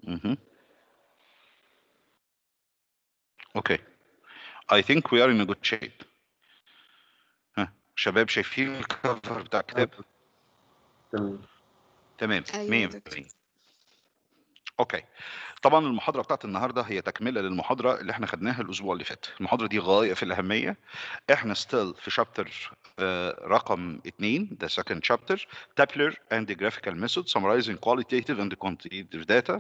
Mhm. Okay. I think we are in a good shape. ها شباب شايفين الكفر بتاع الكتاب؟ تمام تمام أيوة 100 يا دكتور. اوكي طبعا المحاضره بتاعت النهارده هي تكمله للمحاضره اللي احنا خدناها الاسبوع اللي فات المحاضره دي غايه في الاهميه احنا ستيل في شابتر رقم 2 the second chapter tabular and the graphical method summarizing qualitative and quantitative data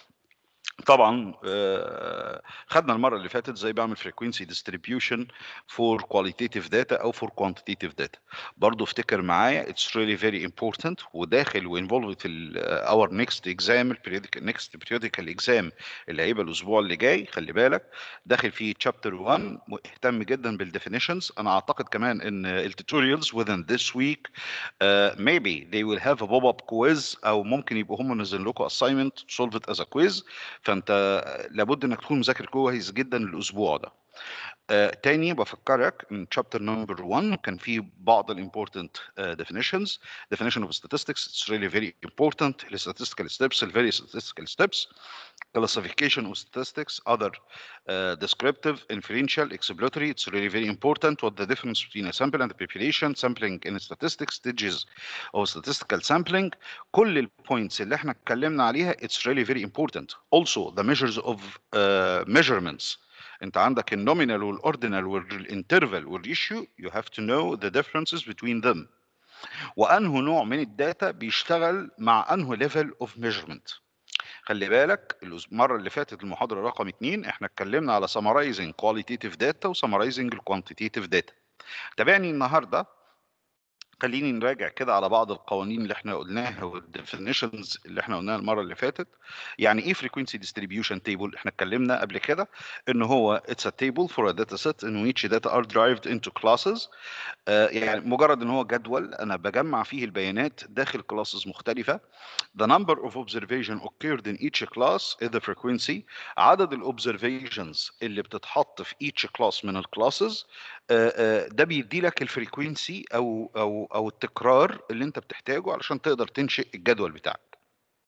طبعا آه، خدنا المره اللي فاتت ازاي بعمل frequency distribution for qualitative data او for quantitative data برضو افتكر معايا it's really very important وداخل وانفولد في ال- our next exam ال periodic next periodical exam اللي هيبقى الاسبوع اللي جاي خلي بالك داخل فيه chapter 1 مهتم جدا بالديفينيشنز انا اعتقد كمان ان التوتوريالز within this week uh, maybe they will have a pop-up quiz او ممكن يبقوا هم منزلين لكم assignment solve it as a quiz فانت لابد انك تكون مذاكر كويس جدا الاسبوع ده آه، تاني بفكرك ان chapter number 1 كان فيه بعض ال important uh, definitions definition of statistics it's really very important ال statistical steps ال very statistical steps classification of statistics other uh, descriptive inferential exploratory it's really very important what the difference between a sample and a population sampling in statistics stages of statistical sampling كل البوينتس اللي احنا اتكلمنا عليها it's really very important also the measures of uh, measurements انت عندك النومينال والاوردينال والانترفال والريشيو you have to know the differences between them وانه نوع من الداتا بيشتغل مع انه ليفل اوف ميجرمنت خلي بالك الأس- المره اللي فاتت المحاضره رقم 2 احنا اتكلمنا على summarizing qualitative data و summarizing quantitative data تابعني النهارده خليني نراجع كده على بعض القوانين اللي احنا قلناها والديفينيشنز اللي احنا قلناها المره اللي فاتت يعني ايه frequency distribution table احنا اتكلمنا قبل كده ان هو it's a table for a data set in which data are derived into classes آه، يعني مجرد ان هو جدول انا بجمع فيه البيانات داخل كلاسز مختلفه the number of observation occurred in each class is the frequency عدد الاوبزرفيشنز اللي بتتحط في each class من الكلاسز ده بيدي لك الفريكوينسي او او او التكرار اللي انت بتحتاجه علشان تقدر تنشئ الجدول بتاعك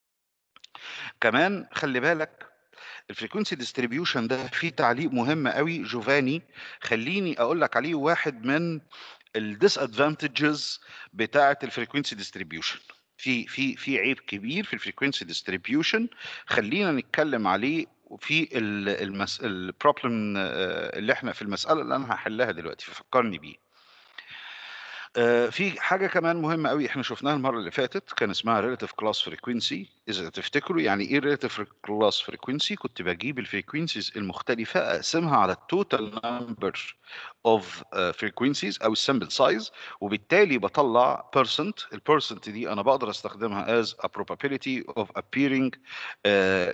كمان خلي بالك الفريكونسي ديستريبيوشن ده فيه تعليق مهم قوي جوفاني خليني اقول لك عليه واحد من الديس ادفانتجز بتاعه الفريكونسي ديستريبيوشن في في في عيب كبير في الفريكونسي ديستريبيوشن خلينا نتكلم عليه في المس... البروبلم اللي احنا في المساله اللي انا هحلها دلوقتي ففكرني بيه آه، في حاجة كمان مهمة قوي احنا شفناها المرة اللي فاتت كان اسمها relative class frequency إذا تفتكروا يعني ايه relative class frequency كنت بجيب الفريكونسيز المختلفة أقسمها على التوتال number of uh, frequencies أو السامبل سايز وبالتالي بطلع percent البرسنت دي أنا بقدر أستخدمها as a probability of appearing uh,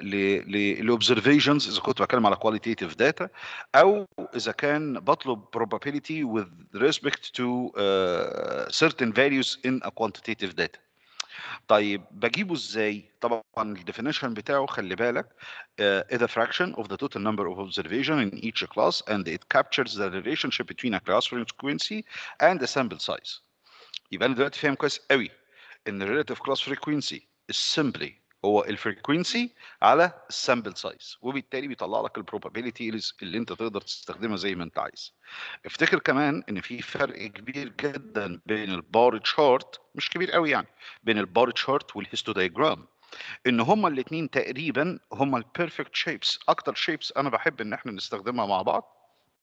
ل observations إذا كنت بتكلم على qualitative data او اذا كان بطلب probability with respect to uh, certain values in a quantitative data طيب بجيبه ازاي طبعا الديفينيشن بتاعه خلي بالك uh, is a fraction of the total number of observation in each class and it captures the relationship between a class frequency and the sample size يبقى انا دلوقتي فاهم كويس قوي ان ال relative class frequency is simply هو الفريكوينسي على السامبل سايز وبالتالي بيطلع لك البروبابيلتيز اللي انت تقدر تستخدمها زي ما انت عايز افتكر كمان ان في فرق كبير جدا بين البار تشارت مش كبير قوي يعني بين البار تشارت والهيستودايجرام ان هما الاثنين تقريبا هما البيرفكت شيبس اكتر شيبس انا بحب ان احنا نستخدمها مع بعض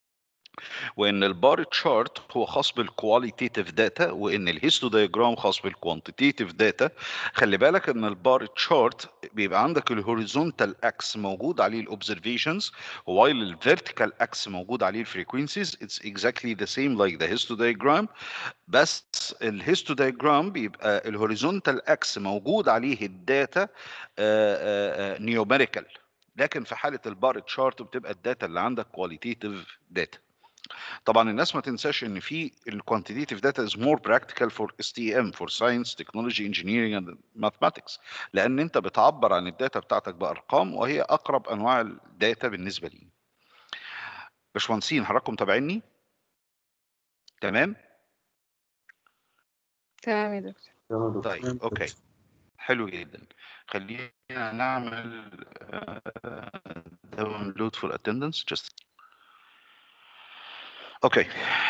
وان البار تشارت هو خاص بالكواليتيتيف داتا وان الهيستودايجرام خاص بالكوانتيتيف داتا خلي بالك ان البار تشارت بيبقى عندك الهوريزونتال اكس موجود عليه الاوبزرفيشنز while الفيرتيكال اكس موجود عليه الفريكوينسيز it's exactly the same like the histodogram بس الهيستودايجرام بيبقى الهوريزونتال اكس موجود عليه الداتا نيوميريكال لكن في حاله البار تشارت بتبقى الداتا اللي عندك كواليتيتيف داتا طبعا الناس ما تنساش ان في الكوانتيتيف داتا از مور براكتيكال فور اس تي ام فور ساينس تكنولوجي انجينيرنج اند ماثماتكس لان انت بتعبر عن الداتا بتاعتك بارقام وهي اقرب انواع الداتا بالنسبه لي باشمهندسين حضراتكم متابعيني تمام تمام يا دكتور تمام يا دكتور. طيب اوكي حلو جدا خلينا نعمل داونلود فور اتندنس جست اوكي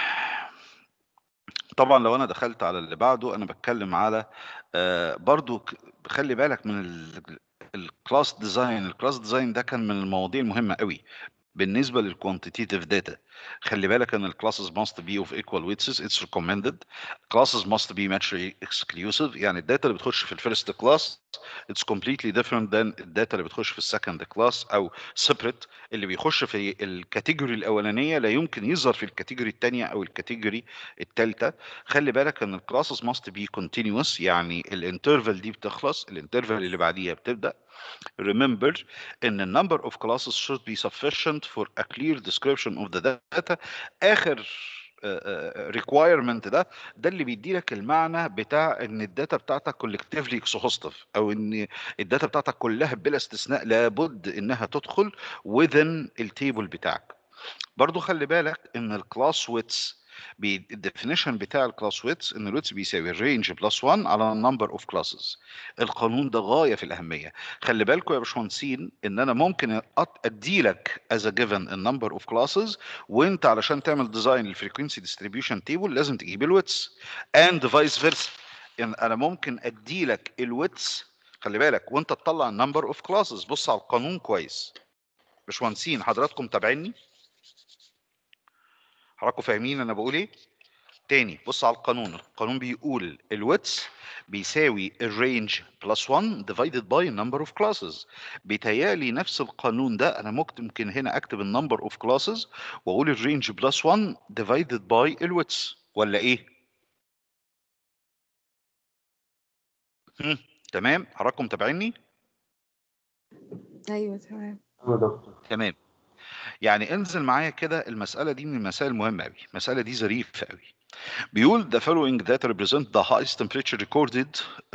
طبعا لو انا دخلت على اللي بعده انا بتكلم على آه، برضو ك- خلي بالك من الكلاس ديزاين الكلاس ديزاين ده كان من المواضيع المهمه قوي بالنسبه للكوانتيتيف داتا خلي بالك ان الكلاسز must be of equal weights it's recommended classes must be mutually exclusive يعني الداتا اللي بتخش في الفيرست كلاس it's completely different than الداتا اللي بتخش في السكند كلاس او separate اللي بيخش في الكاتيجوري الاولانيه لا يمكن يظهر في الكاتيجوري الثانيه او الكاتيجوري الثالثه خلي بالك ان الكلاسز must be continuous يعني الانترفال دي بتخلص الانترفال اللي بعديها بتبدا remember ان the number of classes should be sufficient for a clear description of the data اخر ريكوايرمنت ده ده اللي بيدي لك المعنى بتاع ان الداتا بتاعتك كولكتيفلي اكسهوستيف او ان الداتا بتاعتك كلها بلا استثناء لابد انها تدخل within التيبل بتاعك برضو خلي بالك ان الكلاس ويتس الديفينيشن بتاع الكلاس ويتس ان الويتس بيساوي الرينج بلس 1 على النمبر اوف كلاسز القانون ده غايه في الاهميه خلي بالكم يا باشمهندسين ان انا ممكن ادي لك از ا جيفن النمبر اوف كلاسز وانت علشان تعمل ديزاين للفريكونسي ديستريبيوشن تيبل لازم تجيب الويتس اند فايس فيرسا ان انا ممكن ادي لك الويتس خلي بالك وانت تطلع النمبر اوف كلاسز بص على القانون كويس باشمهندسين حضراتكم تابعيني حضراتكم فاهمين انا بقول ايه تاني بص على القانون القانون بيقول الويتس بيساوي الرينج بلس 1 divided by number of classes بيتهيألي نفس القانون ده انا ممكن ممكن هنا اكتب النمبر اوف كلاسز واقول الرينج بلس 1 divided by الويتس ولا ايه هم، تمام حضراتكم متابعيني ايوه تمام يا دكتور تمام يعني انزل معايا كده المسألة دي من المسائل المهمة أوي المسألة دي ظريفة أوي بيقول the following data represent the highest temperature recorded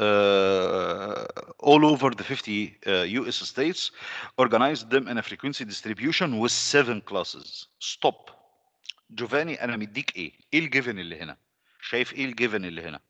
uh, all over the 50 uh, US states organized them in a frequency distribution with seven classes stop جوفاني أنا مديك إيه؟ إيه الجيفن اللي هنا؟ شايف إيه الجيفن اللي هنا؟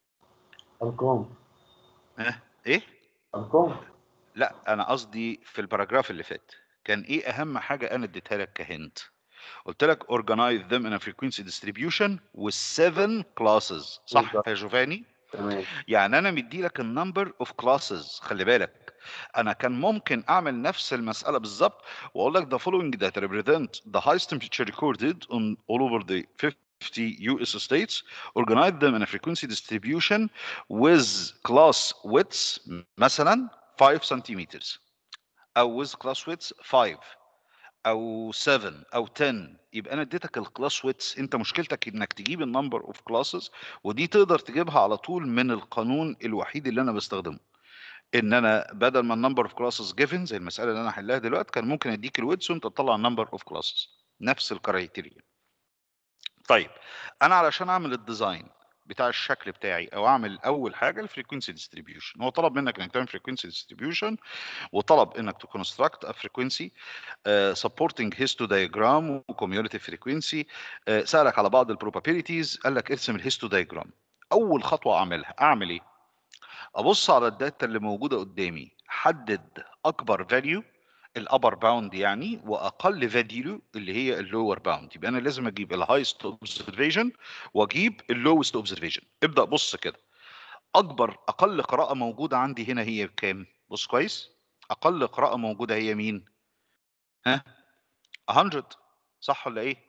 ارقام ها؟ إيه؟ ارقام لا أنا قصدي في الباراجراف اللي فات كان إيه أهم حاجة أنا اديتها لك كهنت؟ قلت لك organize them in a frequency distribution with seven classes صح بالظبط. يا جوفاني؟ تمام يعني انا مدي لك النمبر اوف كلاسز خلي بالك انا كان ممكن اعمل نفس المساله بالظبط واقول لك the following that represent the highest temperature recorded on all over the 50 US states organize them in a frequency distribution with class widths مثلا 5 centimeters او with class widths 5 او 7 او 10 يبقى انا اديتك الكلاس ويتس انت مشكلتك انك تجيب النمبر اوف كلاسز ودي تقدر تجيبها على طول من القانون الوحيد اللي انا بستخدمه ان انا بدل ما النمبر اوف كلاسز جيفن زي المساله اللي انا هحلها دلوقتي كان ممكن اديك الويتس وانت تطلع النمبر اوف كلاسز نفس الكرايتيريا طيب انا علشان اعمل الديزاين بتاع الشكل بتاعي او اعمل اول حاجه الفريكونسي ديستريبيوشن هو طلب منك انك تعمل فريكونسي ديستريبيوشن وطلب انك تكونستراكت ا فريكونسي سبورتنج هيستودايجرام وكوميوليتيف فريكونسي سالك على بعض البروبابيليتيز قال لك ارسم الهيستودايجرام اول خطوه اعملها اعمل ايه ابص على الداتا اللي موجوده قدامي حدد اكبر فاليو الابر باوند يعني واقل فاليو اللي هي اللور باوند يبقى انا لازم اجيب الهايست اوبزرفيشن واجيب اللوست اوبزرفيشن ابدا بص كده اكبر اقل قراءه موجوده عندي هنا هي كام بص كويس اقل قراءه موجوده هي مين ها 100 صح ولا ايه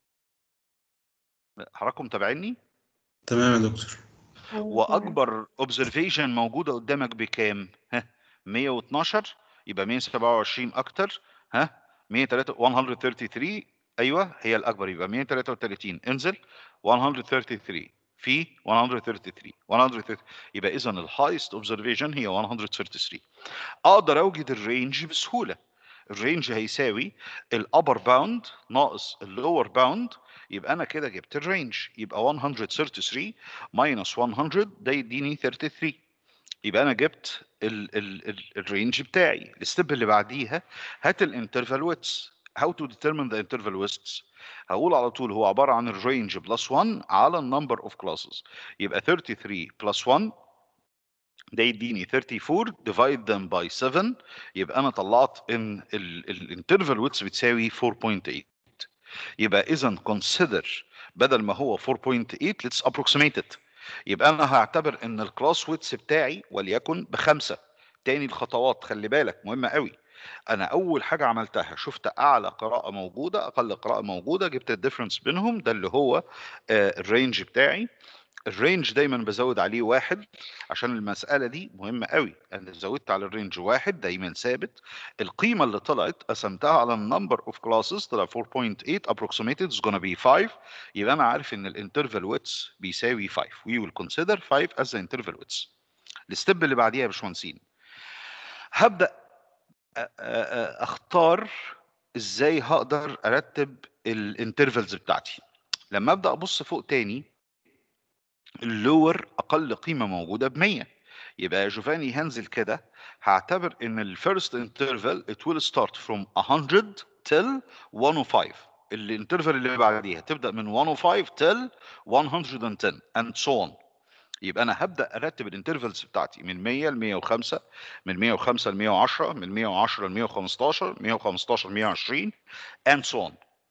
حضراتكم متابعيني تمام يا دكتور أيوة تمام. واكبر اوبزرفيشن موجوده قدامك بكام ها 112 يبقى 127 اكتر ها 103 133 ايوه هي الاكبر يبقى 133 انزل 133 في 133 130 يبقى اذا الهايست اوبزرفيشن هي 133 اقدر اوجد الرينج بسهوله الرينج هيساوي الابر باوند ناقص اللور باوند يبقى انا كده جبت الرينج يبقى 133 ماينس 100 ده يديني 33 يبقى انا جبت ال ال ال الرينج بتاعي الستيب اللي بعديها هات الانترفال ويتس how to determine the interval widths هقول على طول هو عباره عن الرينج بلس 1 على النمبر اوف كلاسز يبقى 33 بلس 1 ده يديني 34 divide them by 7 يبقى انا طلعت ان الانترفال ويتس بتساوي 4.8 يبقى اذا consider بدل ما هو 4.8 let's approximate it يبقى انا هعتبر ان الكلاس ويتس بتاعي وليكن بخمسه تاني الخطوات خلي بالك مهمه قوي انا اول حاجه عملتها شفت اعلى قراءه موجوده اقل قراءه موجوده جبت الديفرنس بينهم ده اللي هو آه، الرينج بتاعي الرينج دايما بزود عليه واحد عشان المسألة دي مهمة قوي أنا زودت على الرينج واحد دايما ثابت القيمة اللي طلعت قسمتها على النمبر اوف كلاسز طلع 4.8 approximated is gonna be 5 يبقى أنا عارف إن الانترفال ويتس بيساوي 5 we will consider 5 as the interval widths الستيب اللي بعديها يا باشمهندسين هبدأ أ- أ- أ- اختار ازاي هقدر ارتب الانترفلز بتاعتي لما ابدا ابص فوق تاني اللور اقل قيمه موجوده ب 100 يبقى يا جوفاني هنزل كده هعتبر ان الفيرست انترفال it will start from 100 till 105 الانترفال اللي بعديها تبدا من 105 till 110 and so on يبقى انا هبدا ارتب الانترفلز بتاعتي من 100 ل 105 من 105 ل 110 من 110 ل 115 115 ل 120 and so on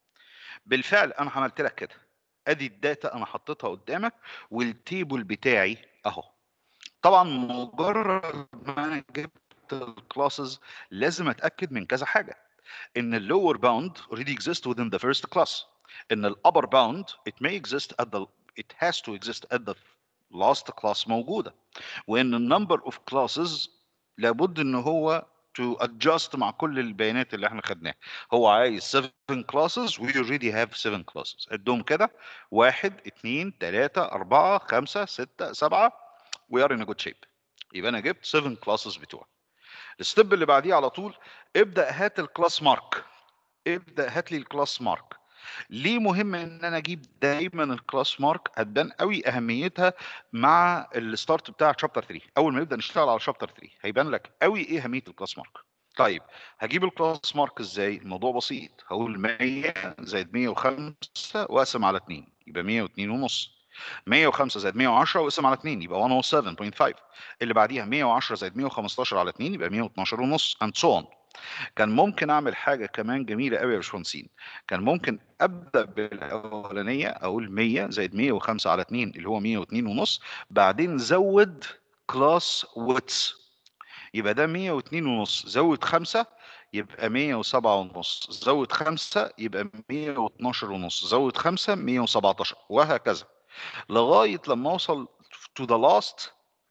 بالفعل انا عملت لك كده ادي الداتا انا حطيتها قدامك والتيبل بتاعي اهو طبعا مجرد ما انا جبت الكلاسز لازم اتاكد من كذا حاجه ان اللور باوند already exist within the first class ان الابر باوند it may exist at the it has to exist at the last class موجوده وان النمبر اوف كلاسز لابد ان هو to adjust مع كل البيانات اللي احنا خدناها هو عايز 7 classes we already have 7 classes عدهم كده واحد اتنين تلاتة أربعة خمسة ستة سبعة we are in a good shape يبقى أنا جبت 7 classes بتوعي الستيب اللي بعديه على طول ابدأ هات الكلاس مارك ابدأ هات لي الكلاس مارك ليه مهم ان انا اجيب دايما الكلاس مارك هتبان قوي اهميتها مع الستارت بتاع شابتر 3 اول ما نبدا نشتغل على شابتر 3 هيبان لك قوي ايه اهميه الكلاس مارك طيب هجيب الكلاس مارك ازاي الموضوع بسيط هقول 100 زائد 105 واقسم على 2 يبقى 102 ونص 105 زائد 110 واقسم على 2 يبقى 107.5 اللي بعديها 110 زائد 115 على 2 يبقى 112 ونص and so on كان ممكن اعمل حاجه كمان جميله قوي يا باشمهندسين كان ممكن ابدا بالاولانيه اقول 100 زائد 105 على 2 اللي هو 102 ونص بعدين زود كلاس ويتس يبقى ده 102 ونص زود 5 يبقى 107 ونص زود 5 يبقى 112 ونص زود 5 117 وهكذا لغايه لما اوصل to the last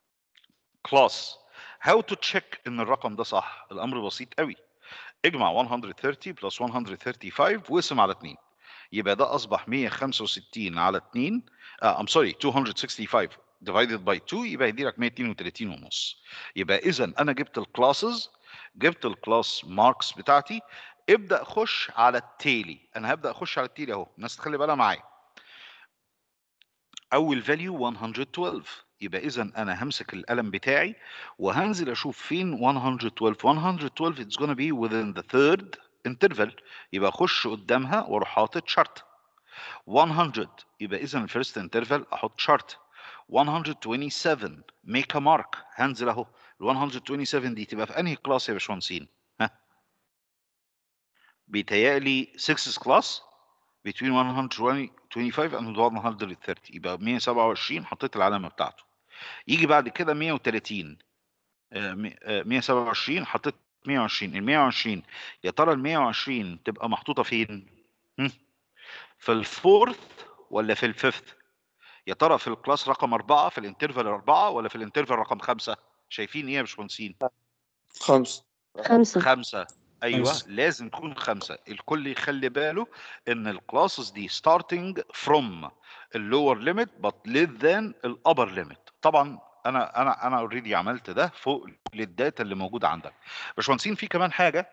class how to check ان الرقم ده صح الامر بسيط قوي اجمع 130 بلس 135 واقسم على 2 يبقى ده اصبح 165 على 2 آه I'm sorry 265 divided by 2 يبقى يدي لك 132 ونص يبقى اذا انا جبت الكلاسز جبت الكلاس ماركس بتاعتي ابدا خش على التالي انا هبدا اخش على التالي اهو الناس تخلي بالها معايا اول فاليو 112 يبقى اذا انا همسك القلم بتاعي وهنزل اشوف فين 112 112 it's gonna be within the third interval يبقى اخش قدامها واروح حاطط شرط 100 يبقى اذا الفيرست انترفال احط شرط 127 make a mark هنزل اهو ال 127 دي تبقى في انهي كلاس يا باشمهندسين ها بيتهيألي 6 كلاس between 125 and 130 يبقى 127 حطيت العلامه بتاعته يجي بعد كده 130 آه، مي- آه، 127 حطيت 120 ال 120 يا ترى ال 120 تبقى محطوطه فين؟ هم؟ في الفورث ولا في الفيفث؟ يا ترى في الكلاس رقم أربعة في الانترفال أربعة ولا في الانترفال رقم خمسة؟ شايفين إيه يا باشمهندسين؟ خمسة خمسة خمسة ايوه خمسة. لازم تكون خمسة الكل يخلي باله ان الكلاسز دي starting from اللور ليميت but less than الابر ليميت طبعا انا انا انا اوريدي عملت ده فوق للداتا اللي موجوده عندك باشمهندسين في كمان حاجه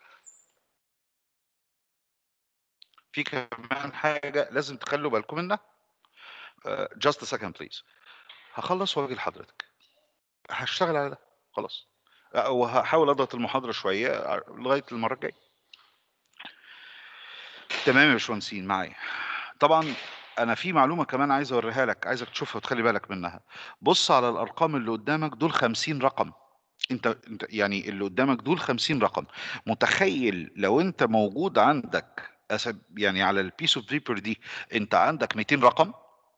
في كمان حاجه لازم تخلوا بالكم منها آه، just a second please هخلص واجي لحضرتك هشتغل على ده خلاص آه، وهحاول اضغط المحاضره شويه آه، لغايه المره الجايه تمام يا باشمهندسين معايا طبعا انا في معلومه كمان عايز اوريها لك عايزك تشوفها وتخلي بالك منها بص على الارقام اللي قدامك دول 50 رقم انت انت يعني اللي قدامك دول 50 رقم متخيل لو انت موجود عندك أسب يعني على البيس اوف بيبر دي انت عندك 200 رقم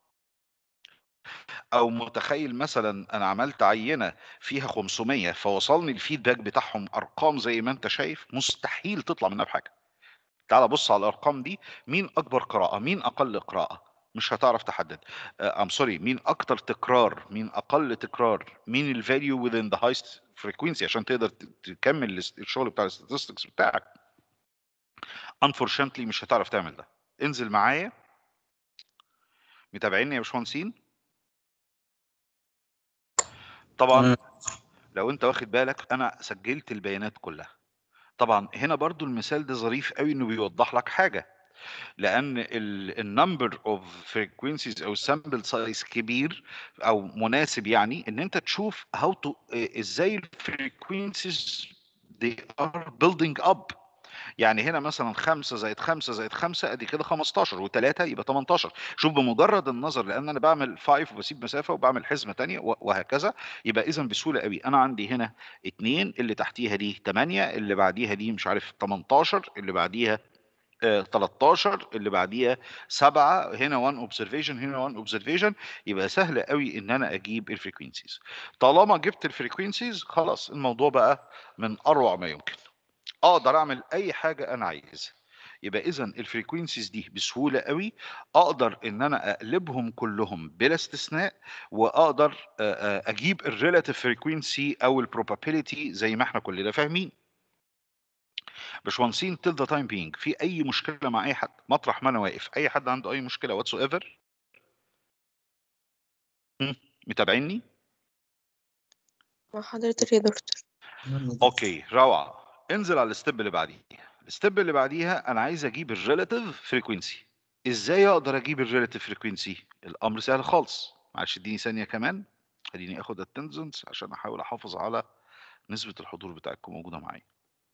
او متخيل مثلا انا عملت عينه فيها 500 فوصلني الفيدباك بتاعهم ارقام زي ما انت شايف مستحيل تطلع منها بحاجه تعال بص على الارقام دي مين اكبر قراءه مين اقل قراءه مش هتعرف تحدد ام سوري مين اكتر تكرار مين اقل تكرار مين الفاليو within the highest frequency عشان تقدر ت- تكمل الاس- الشغل بتاع الستاتستكس بتاعك unfortunately مش هتعرف تعمل ده انزل معايا متابعيني يا باشمهندسين طبعا تمام. لو انت واخد بالك انا سجلت البيانات كلها طبعا هنا برضو المثال ده ظريف قوي انه بيوضح لك حاجه لان النمبر اوف فريكوينسيز او سامبل سايز كبير او مناسب يعني ان انت تشوف هاو تو ازاي الفريكوينسيز they are building up يعني هنا مثلا 5 زائد 5 زائد 5 ادي كده 15 و3 يبقى 18 شوف بمجرد النظر لان انا بعمل 5 وبسيب مسافه وبعمل حزمه ثانيه وهكذا يبقى اذا بسهوله قوي انا عندي هنا 2 اللي تحتيها دي 8 اللي بعديها دي مش عارف 18 اللي بعديها آه، 13 اللي بعديها 7 هنا 1 اوبزرفيشن هنا 1 اوبزرفيشن يبقى سهل قوي ان انا اجيب الفريكوينسيز طالما جبت الفريكوينسيز خلاص الموضوع بقى من اروع ما يمكن اقدر اعمل اي حاجه انا عايزها يبقى اذا الفريكوينسيز دي بسهوله قوي اقدر ان انا اقلبهم كلهم بلا استثناء واقدر آه، آه، اجيب الريلاتيف فريكوينسي او البروبابيلتي زي ما احنا كلنا فاهمين باشمهندسين till the time being في اي مشكله مع اي حد مطرح ما انا واقف اي حد عنده اي مشكله واتس ايفر متابعيني مع حضرتك يا دكتور اوكي روعه انزل على الستيب اللي بعديه الستيب اللي بعديها انا عايز اجيب الريلاتيف فريكوينسي ازاي اقدر اجيب الريلاتيف فريكوينسي الامر سهل خالص معلش اديني ثانيه كمان خليني اخد التنزنس عشان احاول احافظ على نسبه الحضور بتاعتكم موجوده معايا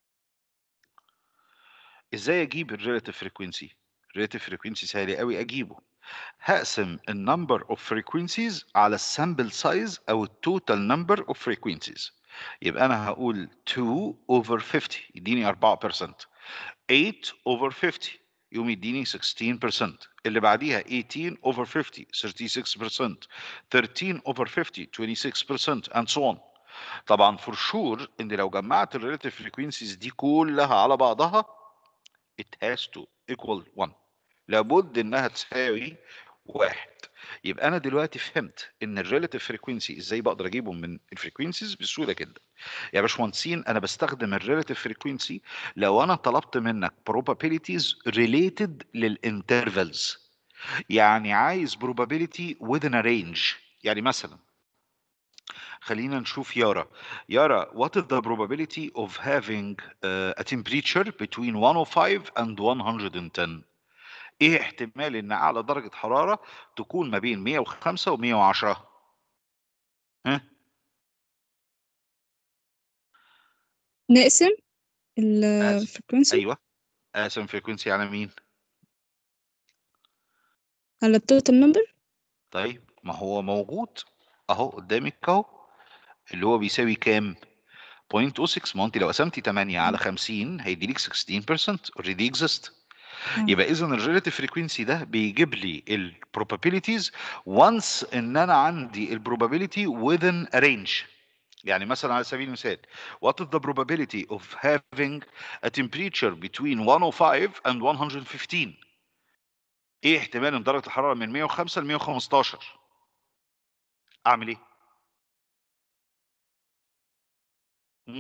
ازاي اجيب الريلاتيف فريكوينسي الريلاتيف فريكوينسي سهل قوي اجيبه هقسم النمبر اوف فريكوينسيز على السامبل سايز او التوتال نمبر اوف فريكوينسيز يبقى انا هقول 2 over 50 يديني 4% 8 over 50 يقوم يديني 16% اللي بعديها 18 over 50 36% 13 over 50 26% and so on طبعا for sure ان لو جمعت الريلاتيف فريكوينسيز دي كلها على بعضها it has to equal 1 لابد انها تساوي واحد يبقى انا دلوقتي فهمت ان الريلاتيف فريكوينسي ازاي بقدر اجيبه من الفريكوينسيز بسهوله جدا يا باشمهندسين انا بستخدم الريلاتيف فريكوينسي لو انا طلبت منك probabilities related للانترفلز يعني عايز probability within a range يعني مثلا خلينا نشوف يارا يارا what is the probability of having uh, a temperature between 105 and 110 ايه احتمال ان اعلى درجة حرارة تكون ما بين 105 و 110 ها نقسم أس- الفريكونسي ايوه اقسم فريكونسي على مين على التوتال نمبر طيب ما هو موجود اهو قدامك اهو اللي هو بيساوي كام 0.06 ما هو انت لو قسمتي 8 على 50 هيدي لك 16% already exist يبقى اذا الريلاتيف فريكوينسي ده بيجيب لي البروبابيليتيز وانس ان انا عندي البروبابيلتي within a range يعني مثلا على سبيل المثال what is the probability of having a temperature between 105 and 115 ايه احتمال ان درجه الحراره من 105 ل 115 اعمل ايه مم.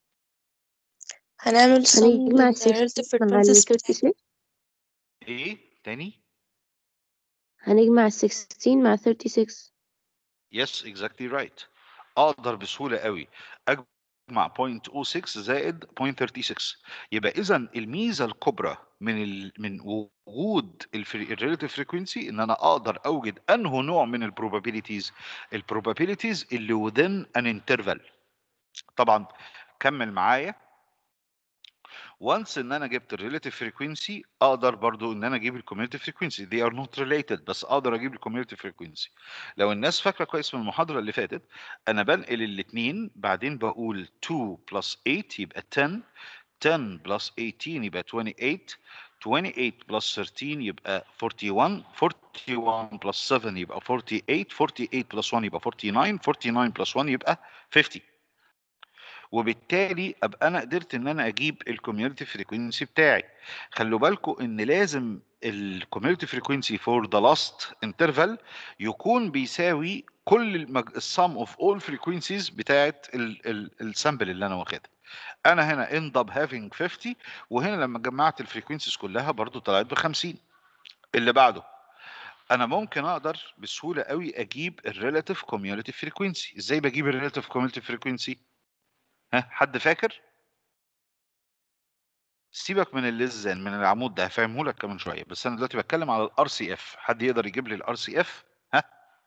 هنعمل sum هنجمع لل relative 66 مع ال frequencies بتاعتنا 36 ايه تاني هنجمع ال 16 مع 36 yes exactly right اقدر بسهوله قوي اجمع 0.06 زائد 0.36 يبقى اذا الميزه الكبرى من ال... من وجود الريلاتيف فريكوينسي ان انا اقدر اوجد انه نوع من البروبابيليتيز البروبابيليتيز اللي within an interval طبعا كمل معايا وانس ان انا جبت الريليتيف فريكوينسي اقدر برضو ان انا اجيب الكوميوليتيف فريكوينسي they are not related بس اقدر اجيب الكوميوليتيف فريكوينسي لو الناس فاكره كويس من المحاضره اللي فاتت انا بنقل الاثنين بعدين بقول 2 بلس 8 يبقى 10 10 بلس 18 يبقى 28 28 بلس 13 يبقى 41 41 بلس 7 يبقى 48 48 بلس 1 يبقى 49 49 بلس 1 يبقى 50 وبالتالي ابقى انا قدرت ان انا اجيب الكوميونتي فريكوينسي بتاعي خلوا بالكم ان لازم الكوميونتي فريكوينسي فور ذا لاست انترفال يكون بيساوي كل السم اوف اول فريكوينسيز بتاعت السامبل اللي انا واخدها انا هنا end up having 50 وهنا لما جمعت الفريكوينسيز كلها برضو طلعت ب 50 اللي بعده انا ممكن اقدر بسهوله قوي اجيب الريلاتيف كوميونتي فريكوينسي ازاي بجيب الريلاتيف كوميونتي فريكوينسي ها حد فاكر سيبك من اللزان من العمود ده هفهمه لك كمان شويه بس انا دلوقتي بتكلم على الار سي اف حد يقدر يجيب لي الار سي اف ها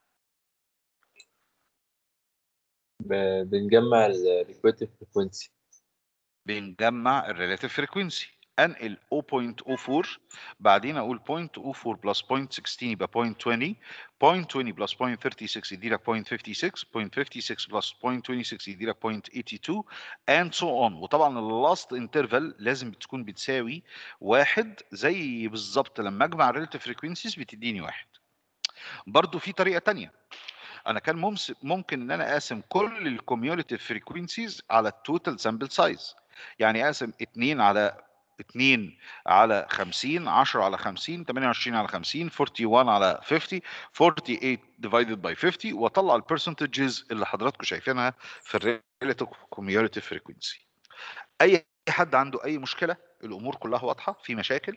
ب- بنجمع الريكويتيف فريكوينسي بنجمع الريلاتيف فريكوينسي انقل 0.04 بعدين اقول 0.04 بلس 0.16 يبقى 0.20 0.20 بلس 0.36 يدي لك 0.56 0.56 بلس 0.26 يدي لك 0.82 and so on وطبعا اللاست انترفال لازم تكون بتساوي واحد زي بالظبط لما اجمع الريلاتيف فريكوينسيز بتديني واحد برضو في طريقه تانية انا كان ممس- ممكن ان انا اقسم كل الكوميونيتيف فريكوينسيز على التوتال سامبل سايز يعني اقسم 2 على 2 على 50 10 على 50 28 على 50 41 على 50 48 divided by 50 واطلع البرسنتجز اللي حضراتكم شايفينها في الريلاتيف كوميونيتيف فريكوينسي اي حد عنده اي مشكله الامور كلها واضحه في مشاكل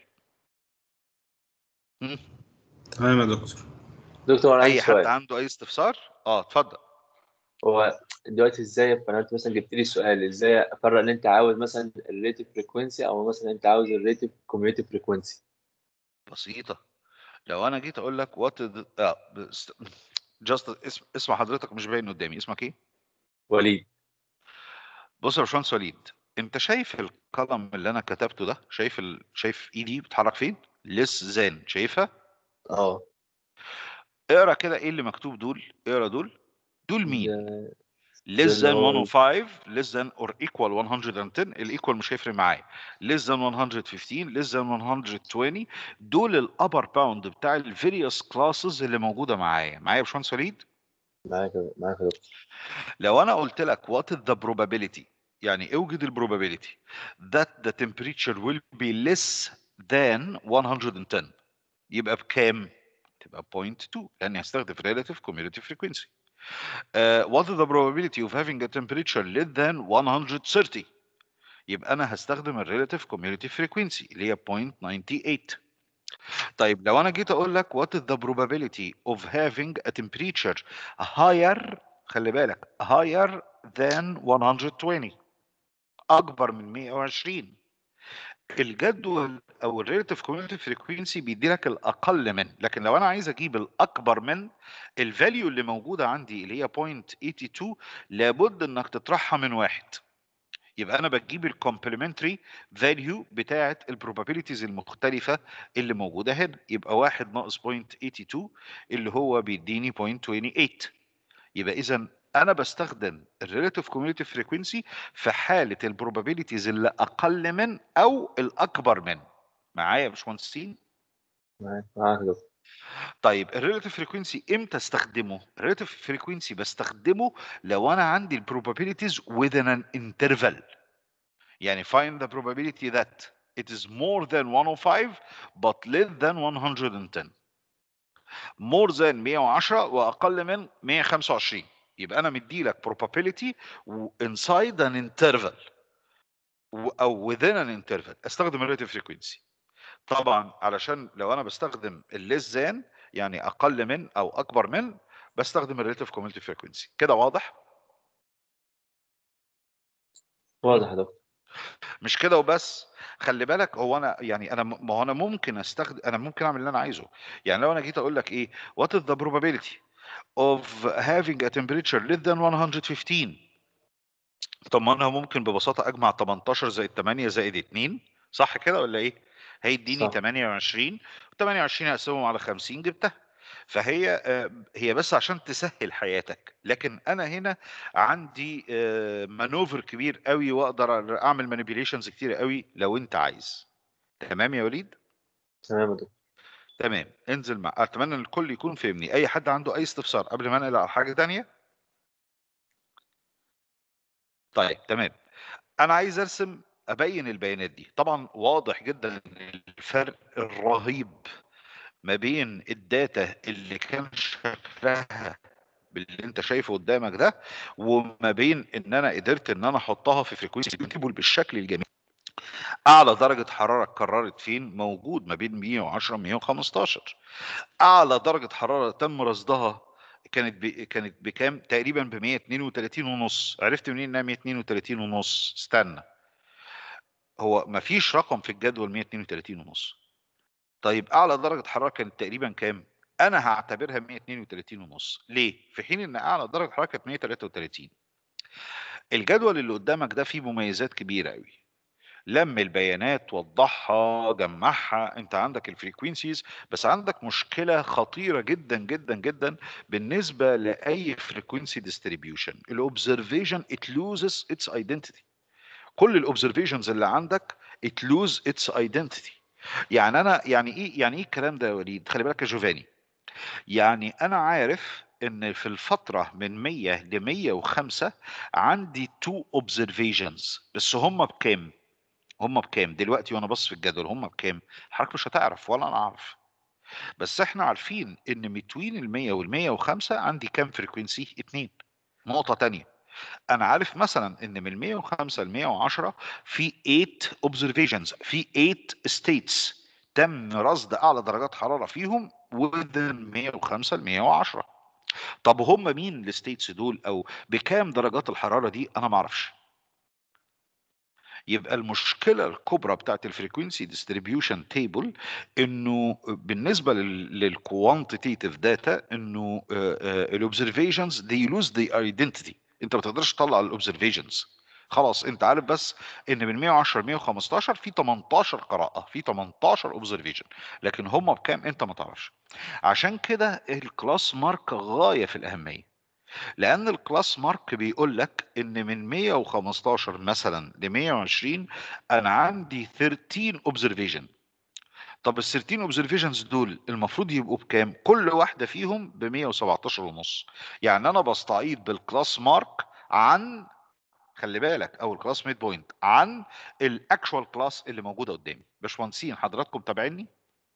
مم. تمام يا دكتور دكتور انا عندي اي حد سؤال عنده اي استفسار اه اتفضل هو دلوقتي ازاي ابقى انا مثلا جبت لي سؤال ازاي افرق ان انت عاوز مثلا الريتيف فريكوينسي او مثلا انت عاوز الريتيف كوميونتي فريكوينسي بسيطة لو أنا جيت أقول لك وات اه جاست اسم اسم حضرتك مش باين قدامي اسمك إيه؟ وليد بص يا باشمهندس وليد أنت شايف القلم اللي أنا كتبته ده؟ شايف ال... شايف إيدي بتتحرك فين؟ لس زان شايفها؟ اه اقرا كده إيه اللي مكتوب دول؟ اقرا دول دول مين؟ ده- less ده than اللي هو- 105 less than or equal 110 الايكوال مش هيفرق معايا less than 115 less than 120 دول الابر باوند بتاع الفيريوس كلاسز اللي موجوده معايا معايا يا باشمهندس وليد؟ معاك معاك يا دكتور لو انا قلت لك what is the probability يعني اوجد البروبابيلتي that the temperature will be less than 110 يبقى بكام؟ تبقى 0.2 لاني هستخدم relative cumulative frequency. Uh, what is the probability of having a temperature less than 130 يبقى انا هستخدم الريلاتيف cumulative frequency اللي هي 0.98 طيب لو انا جيت اقول لك what is the probability of having a temperature higher خلي بالك higher than 120 اكبر من 120 الجدول او الريلاتيف كوميونتي فريكوينسي بيدي لك الاقل من لكن لو انا عايز اجيب الاكبر من الفاليو اللي موجوده عندي اللي هي 0.82 لابد انك تطرحها من واحد يبقى انا بجيب الكومبلمنتري فاليو بتاعه البروبابيلتيز المختلفه اللي موجوده هنا يبقى واحد ناقص 0.82 اللي هو بيديني 0.28 يبقى اذا انا بستخدم الريلاتيف كوميونتي فريكوينسي في حاله البروبابيلتيز اللي اقل من او الاكبر من معايا يا باشمهندسين معاك معاك يا دكتور طيب الريلاتيف فريكوينسي امتى استخدمه الريلاتيف فريكوينسي بستخدمه لو انا عندي البروبابيلتيز within an interval يعني find the probability that it is more than 105 but less than 110 more than 110 واقل من 125 يبقى انا مدي لك probability و- inside an interval و- او within an interval استخدم الريلاتيف فريكوينسي طبعا علشان لو انا بستخدم الليس ذان يعني اقل من او اكبر من بستخدم الريلاتيف كوميونتي فريكوينسي كده واضح واضح يا دكتور مش كده وبس خلي بالك هو انا يعني انا م- ما هو انا ممكن استخدم انا ممكن اعمل اللي انا عايزه يعني لو انا جيت اقول لك ايه what is the probability of having a temperature less than 115 طب ما انا ممكن ببساطه اجمع 18 زائد 8 زائد 2 صح كده ولا ايه هيديني صح. 28 28 اقسمهم على 50 جبتها فهي آه، هي بس عشان تسهل حياتك لكن انا هنا عندي آه، مانوفر كبير قوي واقدر اعمل مانيبيوليشنز كتير قوي لو انت عايز تمام يا وليد تمام يا دكتور تمام انزل مع اتمنى ان الكل يكون فهمني اي حد عنده اي استفسار قبل ما انقل على حاجه تانية طيب تمام انا عايز ارسم ابين البيانات دي طبعا واضح جدا ان الفرق الرهيب ما بين الداتا اللي كان شكلها باللي انت شايفه قدامك ده وما بين ان انا قدرت ان انا احطها في فريكونسي تيبل بالشكل الجميل اعلى درجه حراره اتكررت فين موجود ما بين 110 115 اعلى درجه حراره تم رصدها كانت ب... كانت بكام تقريبا ب 132 ونص عرفت منين انها 132 ونص استنى هو ما فيش رقم في الجدول 132 ونص طيب اعلى درجه حراره كانت تقريبا كام انا هعتبرها 132 ونص ليه في حين ان اعلى درجه حراره كانت 133 الجدول اللي قدامك ده فيه مميزات كبيره قوي لم البيانات وضحها جمعها انت عندك الفريكوينسيز بس عندك مشكله خطيره جدا جدا جدا بالنسبه لاي فريكوينسي ديستريبيوشن الاوبزرفيشن ات لوزز اتس ايدنتيتي كل الاوبزرفيشنز اللي عندك ات لوز اتس ايدنتيتي يعني انا يعني ايه يعني ايه الكلام ده يا وليد خلي بالك يا جوفاني يعني انا عارف ان في الفتره من 100 ل 105 عندي تو اوبزرفيشنز بس هم بكام هم بكام دلوقتي وانا بص في الجدول هم بكام حضرتك مش هتعرف ولا انا اعرف بس احنا عارفين ان بتوين ال 100 وال 105 عندي كام فريكوينسي اتنين نقطه تانية انا عارف مثلا ان من 105 ل 110 في 8 observations في 8 states تم رصد اعلى درجات حراره فيهم within 105 ل 110 طب هم مين الستيتس دول او بكام درجات الحراره دي انا ما اعرفش يبقى المشكله الكبرى بتاعت الفريكوينسي ديستريبيوشن تيبل انه بالنسبه للكوانتيتيف داتا انه الاوبزرفيشنز دي لوز ذا ايدنتيتي انت ما تقدرش تطلع الاوبزرفيشنز خلاص انت عارف بس ان من 110 ل 115 في 18 قراءه في 18 اوبزرفيشن لكن هم بكام انت ما تعرفش عشان كده الكلاس مارك غايه في الاهميه لان الكلاس مارك بيقول لك ان من 115 مثلا ل 120 انا عندي 13 اوبزرفيشن طب ال 13 اوبزرفيشنز دول المفروض يبقوا بكام كل واحده فيهم ب 117 ونص يعني انا بستعيد بالكلاس مارك عن خلي بالك او الكلاس ميد بوينت عن الاكشوال كلاس اللي موجوده قدامي باشمهندسين حضراتكم تابعيني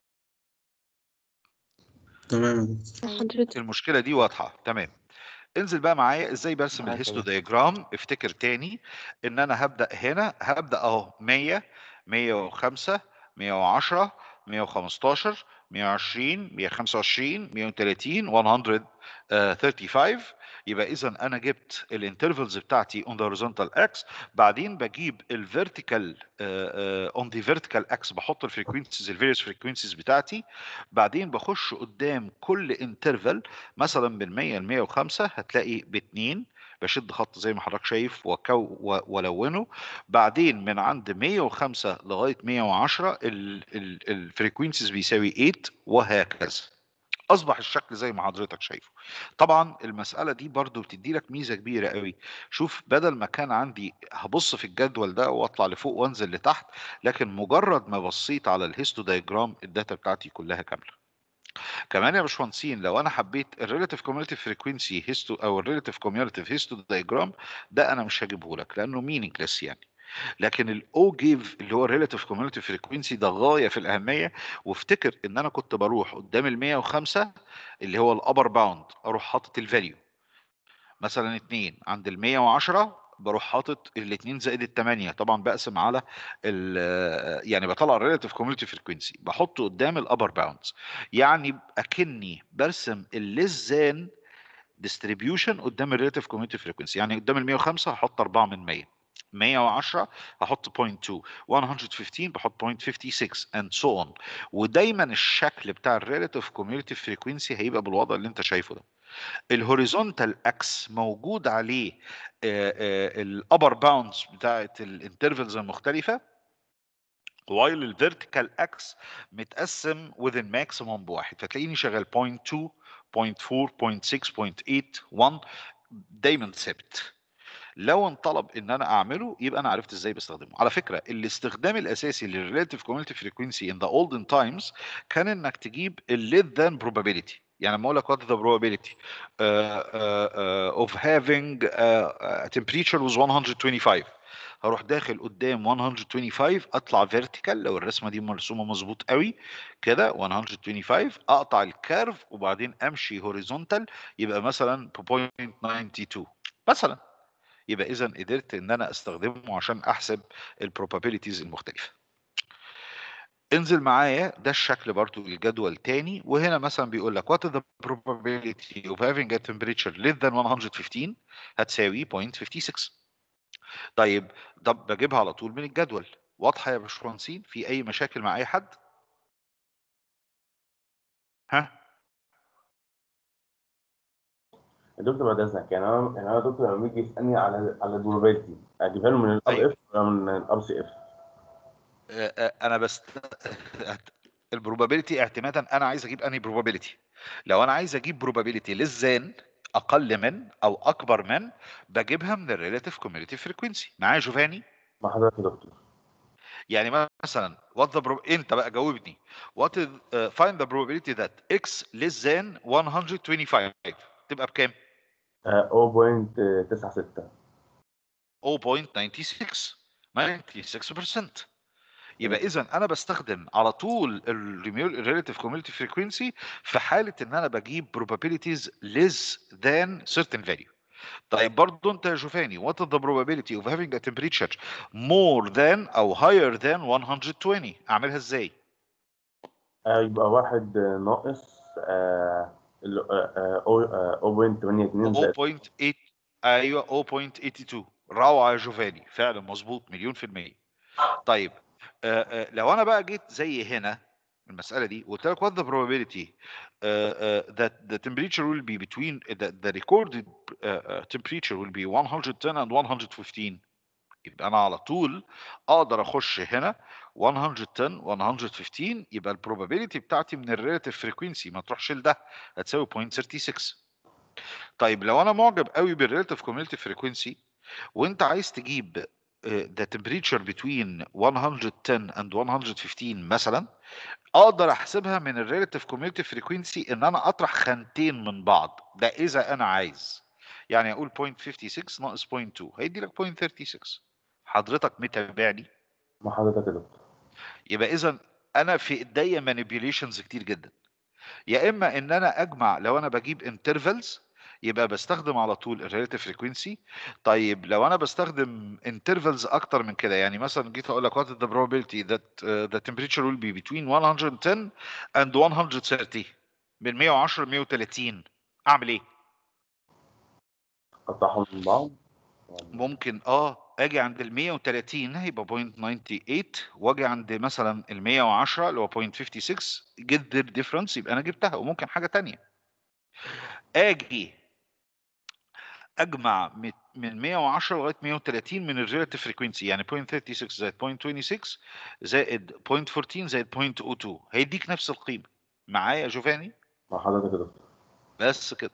تمام يا دكتور حضرتك المشكله دي واضحه تمام انزل بقى معايا ازاي برسم معاك الهيستو تمام. دياجرام افتكر تاني ان انا هبدا هنا هبدا اهو 100 105 110 115 120 125 130 135 يبقى اذا انا جبت الانترفلز بتاعتي اون ذا هوريزونتال اكس بعدين بجيب الفيرتيكال اون ذا فيرتيكال اكس بحط الفريكوينسيز الفيريوس فريكوينسيز بتاعتي بعدين بخش قدام كل انترفال مثلا من 100 ل 105 هتلاقي باتنين بشد خط زي ما حضرتك شايف وكو و- ولونه بعدين من عند 105 لغايه 110 الفريكوينسيز بيساوي 8 وهكذا اصبح الشكل زي ما حضرتك شايفه طبعا المساله دي برضو بتدي لك ميزه كبيره قوي شوف بدل ما كان عندي هبص في الجدول ده واطلع لفوق وانزل لتحت لكن مجرد ما بصيت على الهيستو دايجرام الداتا بتاعتي كلها كامله كمان يا باشمهندسين لو انا حبيت الريلاتيف كوميوليتيف فريكوينسي هيستو او الريلاتيف كوميوليتيف هيستو دايجرام ده انا مش هجيبه لك لانه مينينجلس يعني لكن الاو جيف اللي هو الريلاتيف كوميوليتيف فريكوينسي ده غايه في الاهميه وافتكر ان انا كنت بروح قدام ال 105 اللي هو الابر باوند اروح حاطط الفاليو مثلا 2 عند ال 110 بروح حاطط الاثنين زائد الثمانية طبعا بقسم على ال- يعني بطلع الريلاتيف كوميوليتي فريكوينسي بحطه قدام الابر باوندز يعني اكني برسم الليزان ديستريبيوشن قدام الريلاتيف كوميوليتي فريكوينسي يعني قدام ال 105 هحط 4 من 100 110 هحط 0.2 115 بحط 0.56 and so on ودايما الشكل بتاع الريلاتيف كوميوليتي فريكوينسي هيبقى بالوضع اللي انت شايفه ده الهوريزونتال اكس موجود عليه الابر باوندز بتاعه الانترفلز المختلفه وايل الفيرتيكال اكس متقسم within maximum بواحد فتلاقيني شغال 0.2 0.4 0.6 0.8 1 دايما ثابت لو انطلب ان انا اعمله يبقى انا عرفت ازاي بستخدمه على فكره الاستخدام الاساسي للريلاتيف كوميونتي فريكوينسي ان ذا اولدن تايمز كان انك تجيب الليت ذان probability يعني لما اقول لك what is the probability uh, uh, uh, of having uh, a temperature was 125 هروح داخل قدام 125 اطلع فيرتيكال لو الرسمه دي مرسومه مظبوط قوي كده 125 اقطع الكيرف وبعدين امشي هوريزونتال يبقى مثلا 0.92 مثلا يبقى اذا قدرت ان انا استخدمه عشان احسب البروبابيليتيز المختلفه انزل معايا ده الشكل برضو الجدول تاني وهنا مثلا بيقول لك what is the probability of having a temperature less than 115 هتساوي 0.56 طيب طب بجيبها على طول من الجدول واضحه يا باشمهندسين في اي مشاكل مع اي حد ها يا دكتور بعد اذنك يعني انا يعني انا دكتور لما بيجي يسالني على على البروبابيلتي اجيبها له من الار أيوة. اف ولا من الار سي اف؟ آه، آه، انا بس البروبابيلتي اعتمادا انا عايز اجيب انهي بروبابيلتي لو انا عايز اجيب بروبابيلتي للزان اقل من او اكبر من بجيبها من الريلاتيف كوميونيتي فريكوينسي معايا جوفاني مع حضرتك يا دكتور يعني مثلا what the pro... انت بقى جاوبني what is uh, find the probability that x less than 125 تبقى بكام آه، 0.96 0.96 96% يبقى اذا انا بستخدم على طول الريلاتيف كوميونتي فريكوينسي في حاله ان انا بجيب probabilities less than certain value طيب برضه انت يا جوفاني what is the probability of having a temperature more than او higher than 120 اعملها ازاي آه، يبقى واحد آه، ناقص آه، ال- آه، آه، آه، 0.82 زائد 0.8 ايوه 0.82 روعه يا جوفاني فعلا مظبوط مليون في المية طيب آه آه لو انا بقى جيت زي هنا المسألة دي وقلت لك what the probability uh, uh, that the temperature will be between the, the recorded uh, uh, temperature will be 110 and 115 يبقى انا على طول اقدر اخش هنا 110 115 يبقى البروبابيلتي بتاعتي من الريلاتيف فريكوينسي ما تروحش لده هتساوي 0.36 طيب لو انا معجب قوي بالريلاتيف كوميونتي فريكوينسي وانت عايز تجيب آه، the temperature between 110 and 115 مثلا اقدر احسبها من الريلاتيف كوميونتي فريكوينسي ان انا اطرح خانتين من بعض ده اذا انا عايز يعني اقول 0.56 ناقص 0.2 هيدي لك 0.36 حضرتك متابعني مع حضرتك يا دكتور يبقى اذا انا في ايديا مانيبيوليشنز كتير جدا يا اما ان انا اجمع لو انا بجيب انترفلز يبقى بستخدم على طول الريلاتيف فريكوينسي طيب لو انا بستخدم انترفلز اكتر من كده يعني مثلا جيت اقول لك what is the probability that uh, the temperature will be between 110 and 130 من 110 ل 130 اعمل ايه قطعهم من بعض ممكن اه اجي عند ال 130 هيبقى 0.98 واجي عند مثلا ال 110 اللي هو 0.56 get their difference يبقى انا جبتها وممكن حاجه تانية اجي اجمع مت- من 110 لغايه 130 من الريلاتيف فريكوينسي يعني 0.36 زائد 0.26 زائد 0.14 زائد 0.02 هيديك نفس القيمه معايا يا جوفاني مع حضرتك يا دكتور بس كده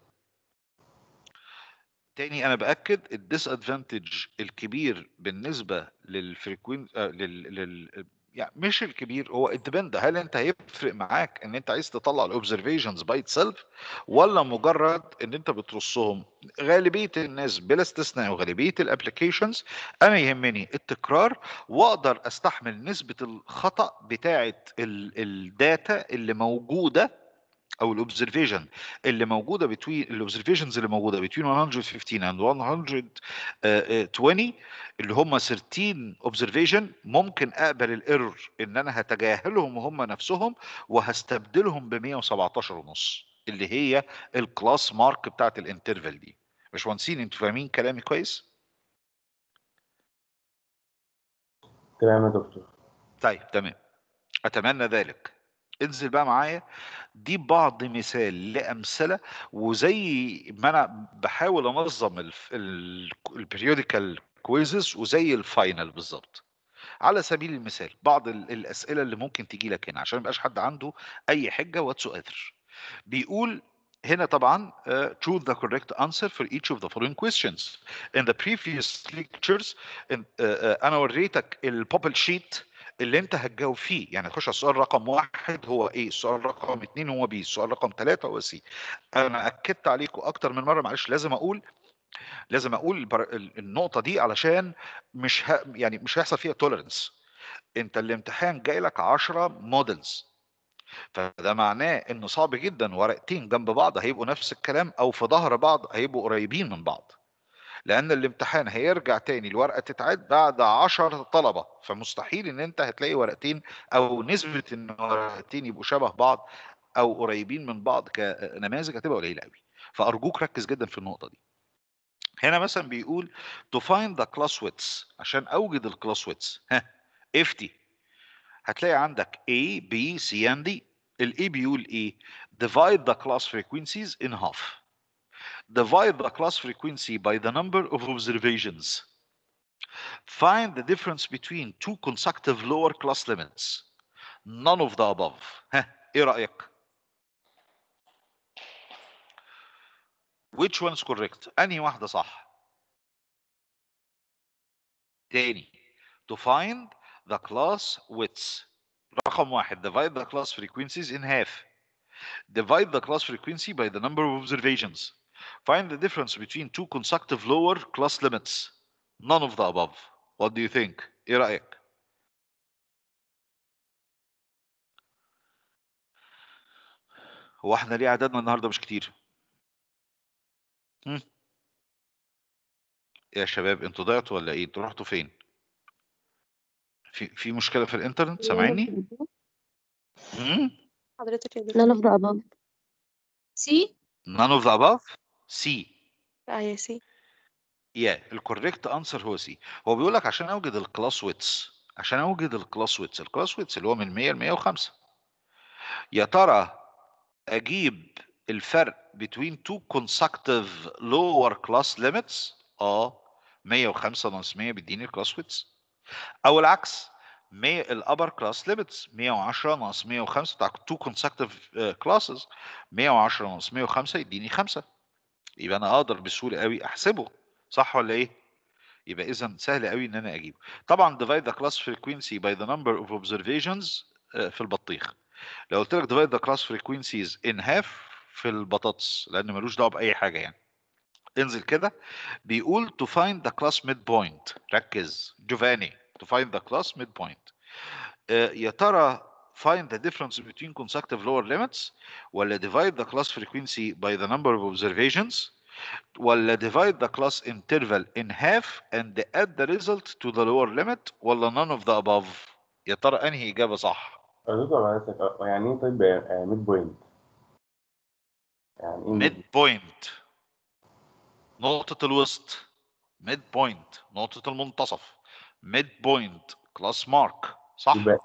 تاني انا باكد الديس ادفانتج الكبير بالنسبه للفريكوين آه، لل... لل... يعني مش الكبير هو الديبند هل انت هيفرق معاك ان انت عايز تطلع الاوبزرفيشنز باي سيلف ولا مجرد ان انت بترصهم غالبيه الناس بلا استثناء وغالبيه الابلكيشنز انا يهمني التكرار واقدر استحمل نسبه الخطا بتاعه ال- الداتا اللي موجوده او الاوبزرفيشن اللي موجوده بتوين الاوبزرفيشنز اللي موجوده بين 115 and 120 اللي هم 13 اوبزرفيشن ممكن اقبل الايرور ان انا هتجاهلهم هم نفسهم وهستبدلهم ب 117 ونص اللي هي الكلاس مارك بتاعت الانترفال دي باشمهندسين انتوا فاهمين كلامي كويس؟ تمام يا دكتور طيب تمام اتمنى ذلك انزل بقى معايا دي بعض مثال لامثله وزي ما انا بحاول انظم البريوديكال كويزز وزي الفاينل بالظبط على سبيل المثال بعض ال- الاسئله اللي ممكن تيجي لك هنا عشان ما يبقاش حد عنده اي حجه واتس ايذر بيقول هنا طبعا uh, choose the correct answer for each of the following questions in the previous lectures in, uh, uh, انا وريتك البابل شيت اللي انت هتجاوب فيه يعني تخش على السؤال رقم واحد هو ايه السؤال رقم اتنين هو بي السؤال رقم ثلاثة هو سي انا اكدت عليكم اكتر من مره معلش لازم اقول لازم اقول البر- ال- النقطه دي علشان مش ه... يعني مش هيحصل فيها توليرنس انت الامتحان جاي لك 10 مودلز فده معناه ان صعب جدا ورقتين جنب بعض هيبقوا نفس الكلام او في ظهر بعض هيبقوا قريبين من بعض لان الامتحان هيرجع تاني الورقه تتعاد بعد 10 طلبه فمستحيل ان انت هتلاقي ورقتين او نسبه ان ورقتين يبقوا شبه بعض او قريبين من بعض كنماذج هتبقى قليله قوي فارجوك ركز جدا في النقطه دي هنا مثلا بيقول to find the class widths عشان اوجد الكلاس widths ها افتي هتلاقي عندك A B C and D ال A بيقول ايه divide the class frequencies in half divide the class frequency by the number of observations find the difference between two consecutive lower class limits none of the above ها ايه رأيك which one is correct انهي واحدة صح تاني to find the class widths رقم واحد divide the class frequencies in half divide the class frequency by the number of observations find the difference between two consecutive lower class limits none of the above what do you think ايه رأيك هو احنا ليه عددنا النهارده مش كتير هم؟ يا شباب انتوا ضيعتوا ولا ايه انتوا رحتوا فين في في مشكله في الانترنت سامعيني هم؟ حضرتك يا none دكتور of the above سي none of the above C لا يا سي يا الكوريكت انسر هو سي هو بيقول لك عشان اوجد الكلاس ويتس عشان اوجد الكلاس ويتس الكلاس ويتس اللي هو من 100 ل 105 يا ترى اجيب الفرق between two consecutive lower class limits اه 105 ناقص 100 بيديني الكلاس ويتس او العكس 100 الابر كلاس ليميتس 110 ناقص 105 بتاع two consecutive كلاسز 110 ناقص 105 يديني 5 يبقى انا اقدر بسهوله قوي احسبه صح ولا ايه يبقى اذا سهل قوي ان انا اجيبه طبعا divide the class frequency by the number of observations آه، في البطيخ لو قلت لك divide the class frequencies in half في البطاطس لان ملوش دعوه باي حاجه يعني انزل كده بيقول to find the class midpoint ركز جوفاني to find the class midpoint آه، يا ترى find the difference between consecutive lower limits ولا divide the class frequency by the number of observations ولا divide the class interval in half and add the result to the lower limit ولا none of the above يا ترى انهي اجابه صح دكتور بعد إذنك، آه، يعني ايه طيب ميد بوينت؟ يعني ايه mid point نقطة الوسط mid point نقطة المنتصف mid point class mark صح يبقى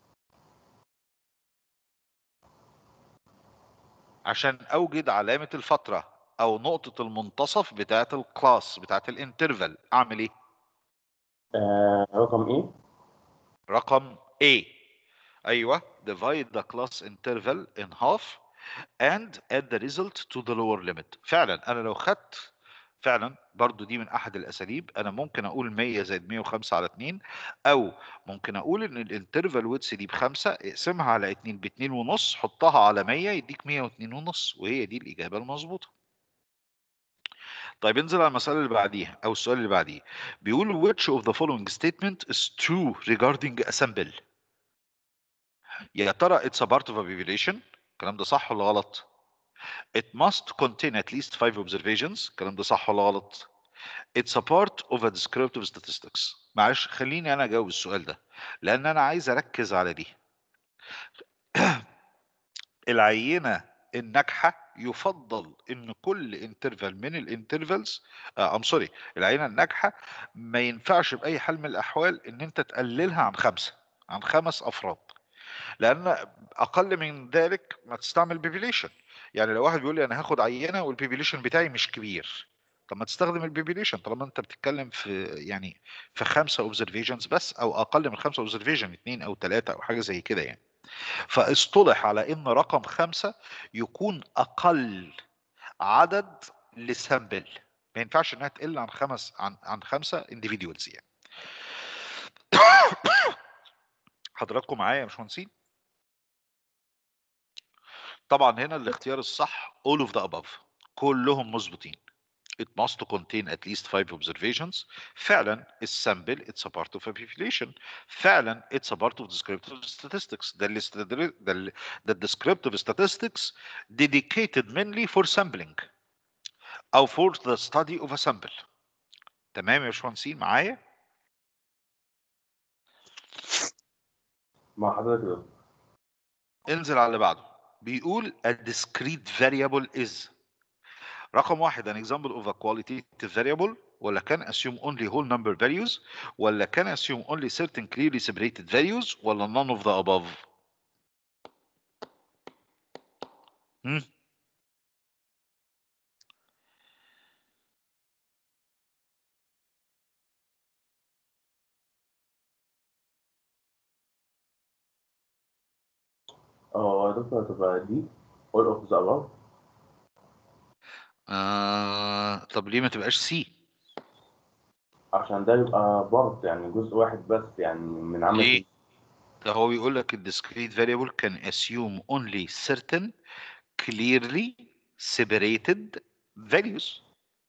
عشان اوجد علامة الفترة او نقطة المنتصف بتاعة الكلاس بتاعة الانترفال اعمل ايه آه رقم ايه؟ رقم A ايوه divide the class interval in half and add the result to the lower limit فعلا انا لو خدت فعلا برضو دي من احد الاساليب انا ممكن اقول 100 زائد 105 على 2 او ممكن اقول ان الانترفال ويتس دي بخمسة اقسمها على 2 ب 2 ونص حطها على 100 يديك 102 ونص وهي دي الاجابه المظبوطه طيب انزل على المسألة اللي بعديها أو السؤال اللي بعديه بيقول which of the following statement is true regarding a sample يا ترى it's a part of a population الكلام ده صح ولا غلط it must contain at least five observations الكلام ده صح ولا غلط it's a part of a descriptive statistics معلش خليني انا اجاوب السؤال ده لان انا عايز اركز على دي العينه الناجحه يفضل ان كل انترفال من الانترفالز ام سوري العينه الناجحه ما ينفعش باي حال من الاحوال ان انت تقللها عن خمسه عن خمس افراد لان اقل من ذلك ما تستعمل بيبيليشن يعني لو واحد بيقول لي انا هاخد عينه والبيبيليشن بتاعي مش كبير طب ما تستخدم البيبيليشن طالما انت بتتكلم في يعني في خمسه اوبزرفيشنز بس او اقل من خمسه اوبزرفيشن اثنين او ثلاثه او حاجه زي كده يعني فاصطلح على ان رقم خمسه يكون اقل عدد لسامبل ما ينفعش انها تقل عن خمس عن عن خمسه individuals يعني حضراتكم معايا يا باشمهندسين طبعا هنا الاختيار الصح all of the above كلهم مظبوطين it must contain at least five observations فعلا السامبل it's a part of a population فعلا it's a part of descriptive statistics ده اللي استدر- ده اللي- ده descriptive statistics dedicated mainly for sampling او for the study of a sample تمام يا باشمهندسين معايا مع حضرتك يا دكتور. انزل على اللي بعده بيقول a discrete variable is رقم واحد an example of a qualitative variable ولا كان assume only whole number values ولا كان assume only certain clearly separated values ولا none of the above هم؟ اه يا دكتور هتبقى دي all of the above آه طب ليه ما تبقاش سي عشان ده يبقى بارت يعني جزء واحد بس يعني من عمل ليه؟ ده هو بيقول لك ال discrete variable can assume only certain clearly separated values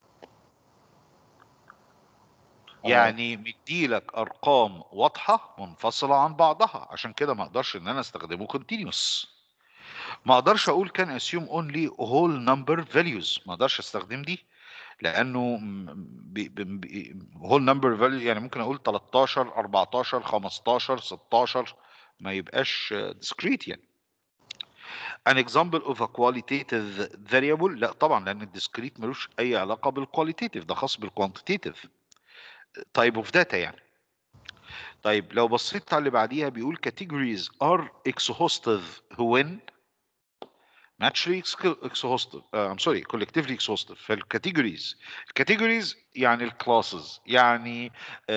يعني مديلك ارقام واضحه منفصله عن بعضها عشان كده ما اقدرش ان انا استخدمه continuous ما اقدرش اقول كان assume only whole number values ما اقدرش استخدم دي لانه م- بي- بي- بي- whole number values يعني ممكن اقول 13 14 15 16 ما يبقاش discrete يعني an example of a qualitative variable لا طبعا لان الديسكريت ملوش اي علاقه بالكواليتيف ده خاص بالكوانتيتيف type of data يعني طيب لو بصيت على اللي بعديها بيقول categories are exhaustive when naturally ex- exhaustive uh, I'm sorry collectively exhaustive فالcategories الcategories يعني الكلاسز يعني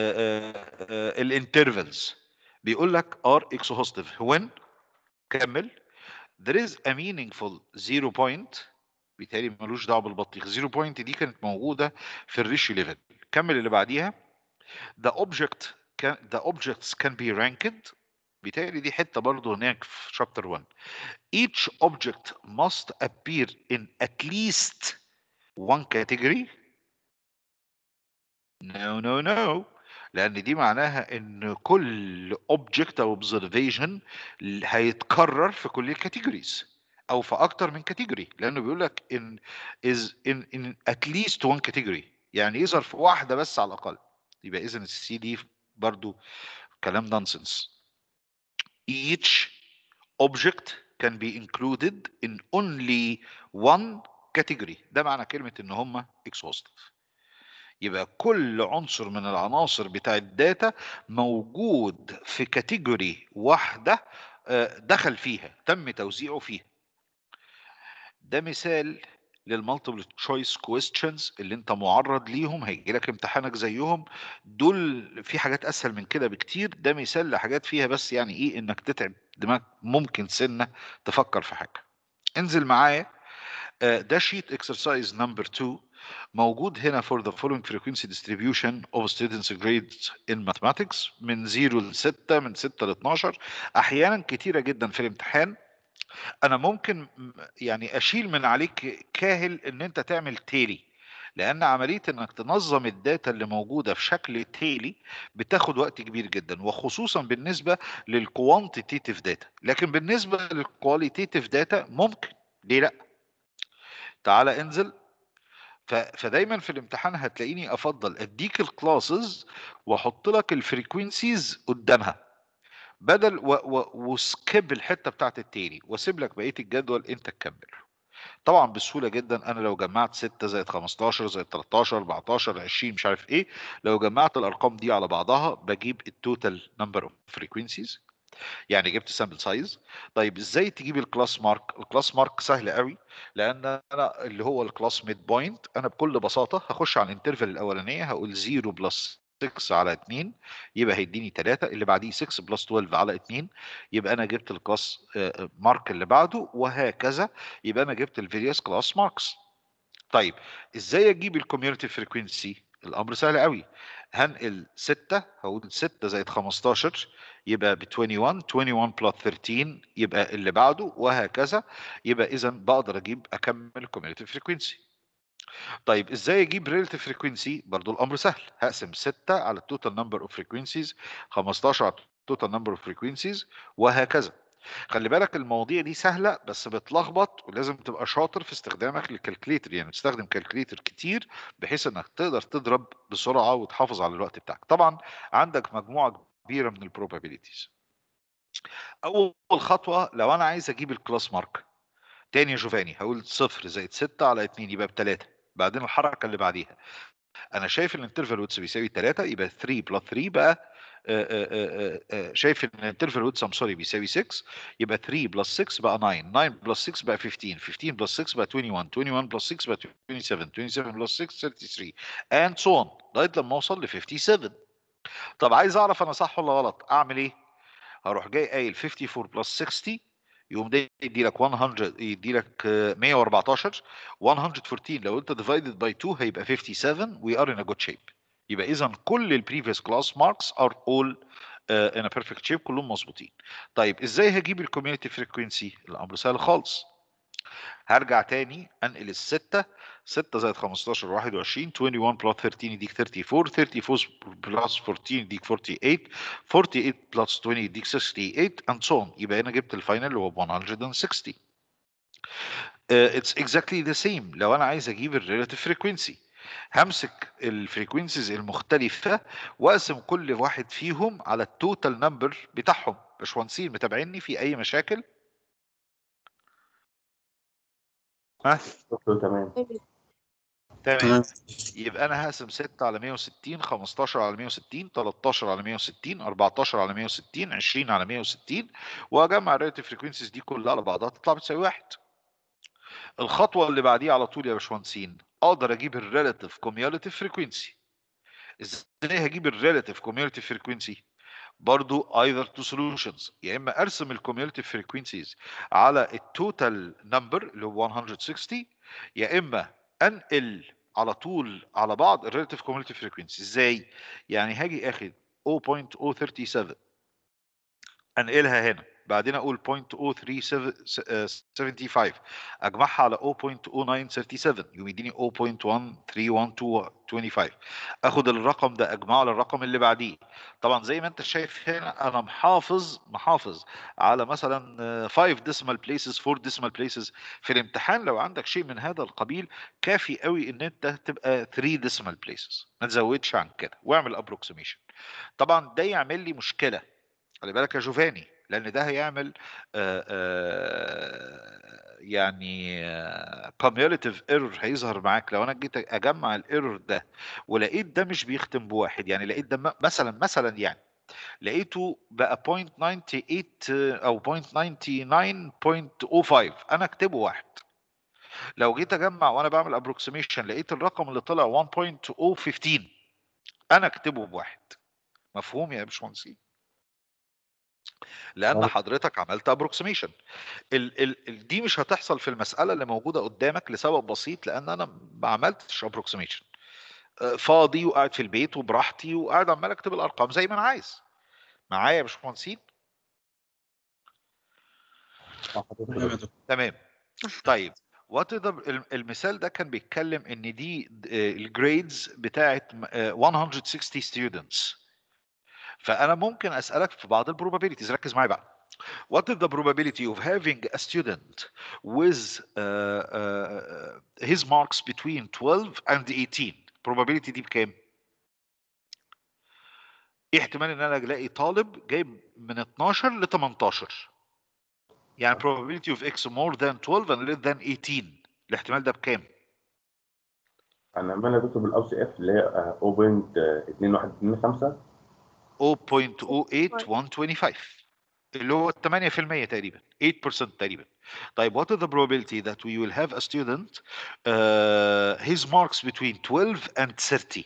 الانترفلز بيقول لك are exhaustive when كمل there is a meaningful zero point بالتالي ملوش دعوه بالبطيخ زيرو بوينت دي كانت موجوده في الريشيو ليفل كمل اللي بعديها the object can the objects can be ranked بالتالي دي حته برضه هناك في chapter 1 each object must appear in at least one category no no no لان دي معناها ان كل object او observation هيتكرر في كل الكاتيجوريز او في اكتر من كاتيجوري لانه بيقول لك in is in in at least one category يعني يظهر في واحده بس على الاقل يبقى اذا السي دي برضو كلام نونسنس each object can be included in only one category ده معنى كلمه ان هم exhaustive يبقى كل عنصر من العناصر بتاع الداتا موجود في كاتيجوري واحده آه، دخل فيها تم توزيعه فيها ده مثال للمالتيبل تشويس كويستشنز اللي انت معرض ليهم هيجي لك امتحانك زيهم دول في حاجات اسهل من كده بكتير ده مثال لحاجات فيها بس يعني ايه انك تتعب دماغك ممكن سنه تفكر في حاجه انزل معايا آه، ده شيت اكسرسايز نمبر 2 موجود هنا for the following frequency distribution of students grades in mathematics من 0 ل 6 من 6 ل 12 احيانا كتيره جدا في الامتحان انا ممكن م- يعني اشيل من عليك كاهل ان انت تعمل تيلي لان عمليه انك تنظم الداتا اللي موجوده في شكل تيلي بتاخد وقت كبير جدا وخصوصا بالنسبه للكوانتيتيف داتا لكن بالنسبه للكواليتيف داتا ممكن ليه لا تعالى انزل ف... فدايما في الامتحان هتلاقيني افضل اديك الكلاسز واحط لك الفريكوينسيز قدامها بدل و... و... وسكيب الحته بتاعت التاني واسيب لك بقيه الجدول انت تكمل طبعا بسهوله جدا انا لو جمعت 6 زائد 15 زائد 13 14 20 مش عارف ايه لو جمعت الارقام دي على بعضها بجيب التوتال نمبر اوف فريكوينسيز يعني جبت سامبل سايز طيب ازاي تجيب الكلاس مارك الكلاس مارك سهل قوي لان انا اللي هو الكلاس ميد بوينت انا بكل بساطه هخش على الانترفال الاولانيه هقول 0 بلس 6 على 2 يبقى هيديني 3 اللي بعديه 6 بلس 12 على 2 يبقى انا جبت الكلاس مارك اللي بعده وهكذا يبقى انا جبت الفيريوس كلاس ماركس طيب ازاي اجيب الكوميونتي فريكوينسي الامر سهل قوي هنقل 6 هقول 6 زائد 15 يبقى ب 21 21 بلس 13 يبقى اللي بعده وهكذا يبقى اذا بقدر اجيب اكمل الكوميونتي فريكوينسي طيب ازاي اجيب ريلاتيف فريكوينسي برضو الامر سهل هقسم 6 على التوتال نمبر اوف فريكوينسيز 15 على التوتال نمبر اوف فريكوينسيز وهكذا خلي بالك المواضيع دي سهله بس بتلخبط ولازم تبقى شاطر في استخدامك للكالكليتر يعني تستخدم كالكليتر كتير بحيث انك تقدر تضرب بسرعه وتحافظ على الوقت بتاعك طبعا عندك مجموعه كبيره من البروبابيليتيز اول خطوه لو انا عايز اجيب الكلاس مارك تاني يا جوفاني هقول صفر زائد 6 على 2 يبقى بتلاتة بعدين الحركه اللي بعديها انا شايف ان الانترفال ويتس بيساوي 3 يبقى 3 بلس 3 بقى آه، آه، آه، شايف ان الانترفال ويتس ام سوري بيساوي 6 يبقى 3 بلس 6 بقى 9 9 بلس 6 بقى 15 15 بلس 6 بقى 21 21 بلس 6 بقى 27 27 بلس 6 33 and so on لغايه لما اوصل ل 57 طب عايز اعرف انا صح ولا غلط اعمل ايه هروح جاي قايل 54 بلس 60 يقوم ده يدي لك 100 يدي لك 114 114 لو انت divided by 2 هيبقى 57 we are in a good shape يبقى اذا كل ال previous class marks are all uh, in a perfect shape كلهم مظبوطين طيب ازاي هجيب الكوميونتي فريكوينسي الامر سهل خالص هرجع تاني انقل الستة 6 زائد 15 21 21 بلس 13 يديك 34 34 بلس 14 يديك 48 48 بلس 20 يديك 68 and so on يبقى هنا جبت الفاينل اللي هو 160 uh, it's exactly the same لو انا عايز اجيب الريلاتيف فريكوينسي همسك الفريكوينسيز المختلفة واقسم كل واحد فيهم على التوتال نمبر بتاعهم باشمهندسين متابعيني في اي مشاكل؟ ها؟ دكتور تمام تمام تمام يبقى انا هقسم 6 على 160 15 على 160 13 على 160 14 على 160 20 على 160 واجمع الريلاتيف فريكوينسيز دي كلها على بعضها تطلع بتساوي واحد الخطوه اللي بعديها على طول يا باشمهندسين اقدر اجيب الريلاتيف كوميوليتيف فريكوينسي ازاي هجيب الريلاتيف كوميوليتيف فريكوينسي برضو either two solutions يا اما ارسم الكوميوليتيف فريكوينسيز على التوتال نمبر اللي هو 160 يا اما انقل على طول على بعض الريلاتيف كوميوليتيف فريكوينسي ازاي يعني هاجي اخد 0.037 انقلها هنا بعدين اقول 0.03775 اجمعها على 0.0937 يقوم يديني 0.131225 اخد الرقم ده اجمعه على الرقم اللي بعديه طبعا زي ما انت شايف هنا انا محافظ محافظ على مثلا 5 decimal places 4 decimal places في الامتحان لو عندك شيء من هذا القبيل كافي قوي ان انت تبقى 3 decimal places ما تزودش عن كده واعمل approximation طبعا ده يعمل لي مشكله خلي بالك يا جوفاني لان ده هيعمل آه، آه، يعني كوميوليتيف ايرور هيظهر معاك لو انا جيت اجمع الايرور ده ولقيت ده مش بيختم بواحد يعني لقيت ده م- مثلا مثلا يعني لقيته بقى 0.98 او 0.99.05 انا اكتبه واحد لو جيت اجمع وانا بعمل ابروكسيميشن لقيت الرقم اللي طلع 1.015 انا اكتبه بواحد مفهوم يا باشمهندسين لان آه. حضرتك عملت ابروكسيميشن ال ال ال دي مش هتحصل في المساله اللي موجوده قدامك لسبب بسيط لان انا ما عملتش ابروكسيميشن فاضي وقاعد في البيت وبراحتي وقاعد عمال اكتب الارقام زي ما انا عايز معايا يا باشمهندسين مع حضرتك تمام يا دكتور. دكتور تمام طيب وات المثال ده كان بيتكلم ان دي الجريدز بتاعت آه، 160 students فانا ممكن اسالك في بعض البروبابيلتيز ركز معايا بقى What is the probability of having a student with uh, uh, his marks between 12 and 18 probability دي بكام؟ ايه احتمال ان انا الاقي طالب جايب من 12 ل 18 يعني probability of x more than 12 and less than 18 الاحتمال ده بكام؟ انا عمال ادكتور بالاو سي اف اللي هي آه، 0.2125 0.08125 اللي هو 8% تقريبا 8% تقريبا طيب what is the probability that we will have a student uh, his marks between 12 and 30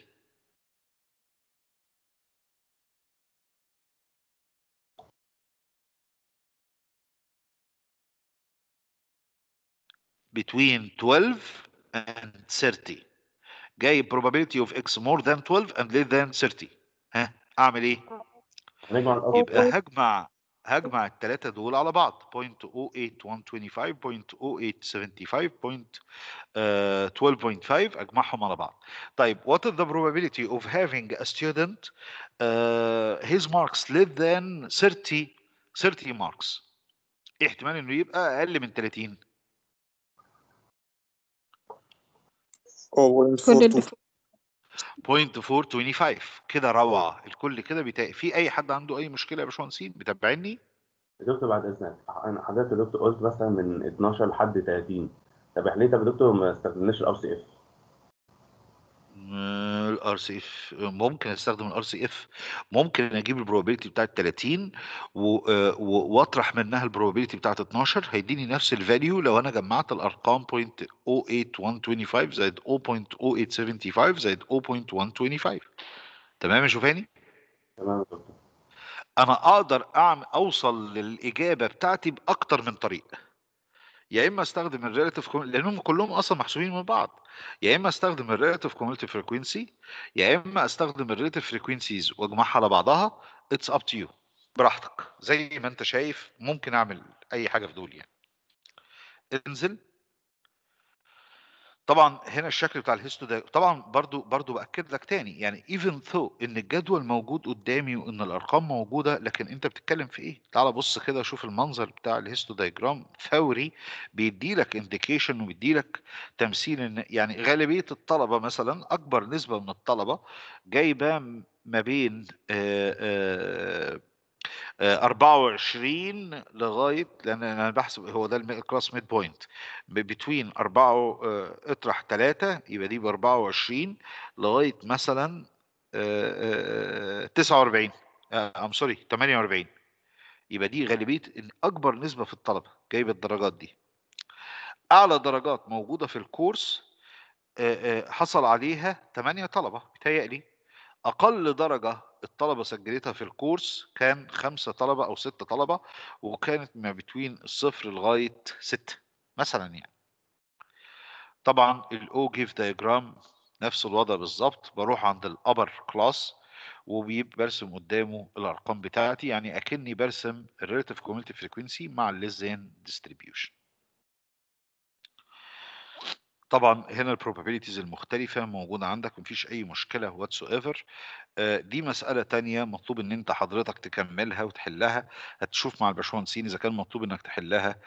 between 12 and 30 جاي probability of x more than 12 and less than 30 ها اعمل ايه هنجمع الأصل يبقى هجمع هجمع الثلاثة دول على بعض 0.08125 0.0875 0.12.5 اجمعهم على بعض طيب what is the probability of having a student uh, his marks less than 30 30 marks إيه احتمال انه يبقى اقل من 30 كل اللي فوق 0.425 كده روعة الكل كده بيتا... في اي حد عنده اي مشكلة يا باشمهندسين بتابعني يا دكتور بعد إذنك أنا حضرتك يا دكتور قلت مثلا من 12 لحد 30 طب إحنا ليه طب يا دكتور ما استخدمناش الار سي اف؟ الار سي اف ممكن استخدم الار سي اف ممكن اجيب البروبابيلتي بتاعت 30 و- آه، و- واطرح منها البروبابيلتي بتاعت 12 هيديني نفس الفاليو لو انا جمعت الارقام 0.08125 زائد 0.0875 زائد 0.125 تمام يا شوفاني تمام يا دكتور انا اقدر اعمل اوصل للاجابه بتاعتي باكتر من طريق يا اما استخدم الريلاتيف لانهم كلهم اصلا محسوبين من بعض يا اما استخدم الريلاتيف كوميولتيف فريكوينسي يا اما استخدم الريلاتيف فريكوينسيز واجمعها على بعضها اتس اب تو يو براحتك زي ما انت شايف ممكن اعمل اي حاجه في دول يعني انزل طبعا هنا الشكل بتاع الهيستو ده طبعا برضو برضو باكد لك تاني يعني even though ان الجدول موجود قدامي وان الارقام موجوده لكن انت بتتكلم في ايه تعال بص كده شوف المنظر بتاع الهيستو دايجرام فوري بيدي لك انديكيشن وبيدي لك تمثيل ان يعني غالبيه الطلبه مثلا اكبر نسبه من الطلبه جايبه ما بين آه، آه، آه، 24 لغايه لان انا بحسب هو ده الكلاس ميد بوينت بتوين 4 آه، اطرح 3 يبقى دي ب 24 لغايه مثلا آه، آه، 49 ام سوري 48 يبقى دي غالبيه إن اكبر نسبه في الطلبه جايبه الدرجات دي اعلى درجات موجوده في الكورس آه، آه، حصل عليها 8 طلبه بيتهيألي اقل درجه الطلبه سجلتها في الكورس كان خمسة طلبه او ستة طلبه وكانت ما بتوين الصفر لغايه ستة مثلا يعني طبعا الاو جيف دايجرام نفس الوضع بالظبط بروح عند الابر كلاس وبيبقى برسم قدامه الارقام بتاعتي يعني اكني برسم الريلاتيف كوميونتي فريكوينسي مع الليزين ديستريبيوشن طبعا هنا البروبابيليتيز المختلفة موجودة عندك مفيش أي مشكلة واتس ايفر دي مسألة تانية مطلوب إن أنت حضرتك تكملها وتحلها هتشوف مع الباشمهندسين إذا كان مطلوب إنك تحلها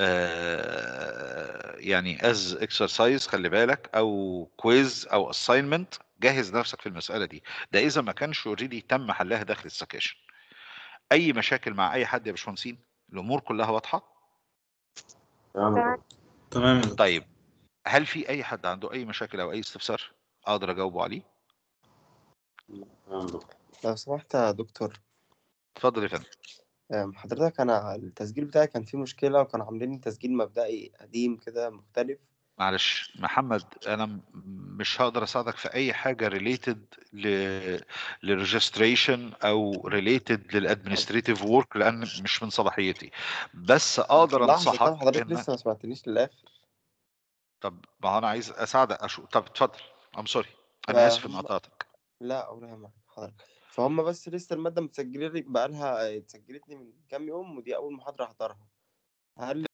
آه، يعني از اكسرسايز خلي بالك أو كويز أو اساينمنت جهز نفسك في المسألة دي ده إذا ما كانش اوريدي تم حلها داخل السكاشن أي مشاكل مع أي حد يا باشمهندسين الأمور كلها واضحة تمام يا دكتور تمام يا دكتور. طيب هل في أي حد عنده أي مشاكل أو أي استفسار أقدر أجاوبه عليه تمام يا دكتور لو سمحت يا دكتور اتفضل يا فندم أم، حضرتك أنا التسجيل بتاعي كان فيه مشكلة وكانوا عاملين لي تسجيل مبدئي قديم كده مختلف معلش محمد انا م- مش هقدر اساعدك في اي حاجه ريليتد ل للريجستريشن او ريليتد للادمنستريتيف ورك لان مش من صلاحيتي بس اقدر لحظة طب انصحك حضرتك ان لسه ما سمعتنيش للآخر طب ما هو انا عايز اساعدك أشو... طب اتفضل ام سوري انا اسف ان فهم قطعتك لا ولا يهمك حضرتك فهم بس لسه المادة متسجلة لي بقالها اتسجلت لي من كام يوم ودي أول محاضرة أحضرها هل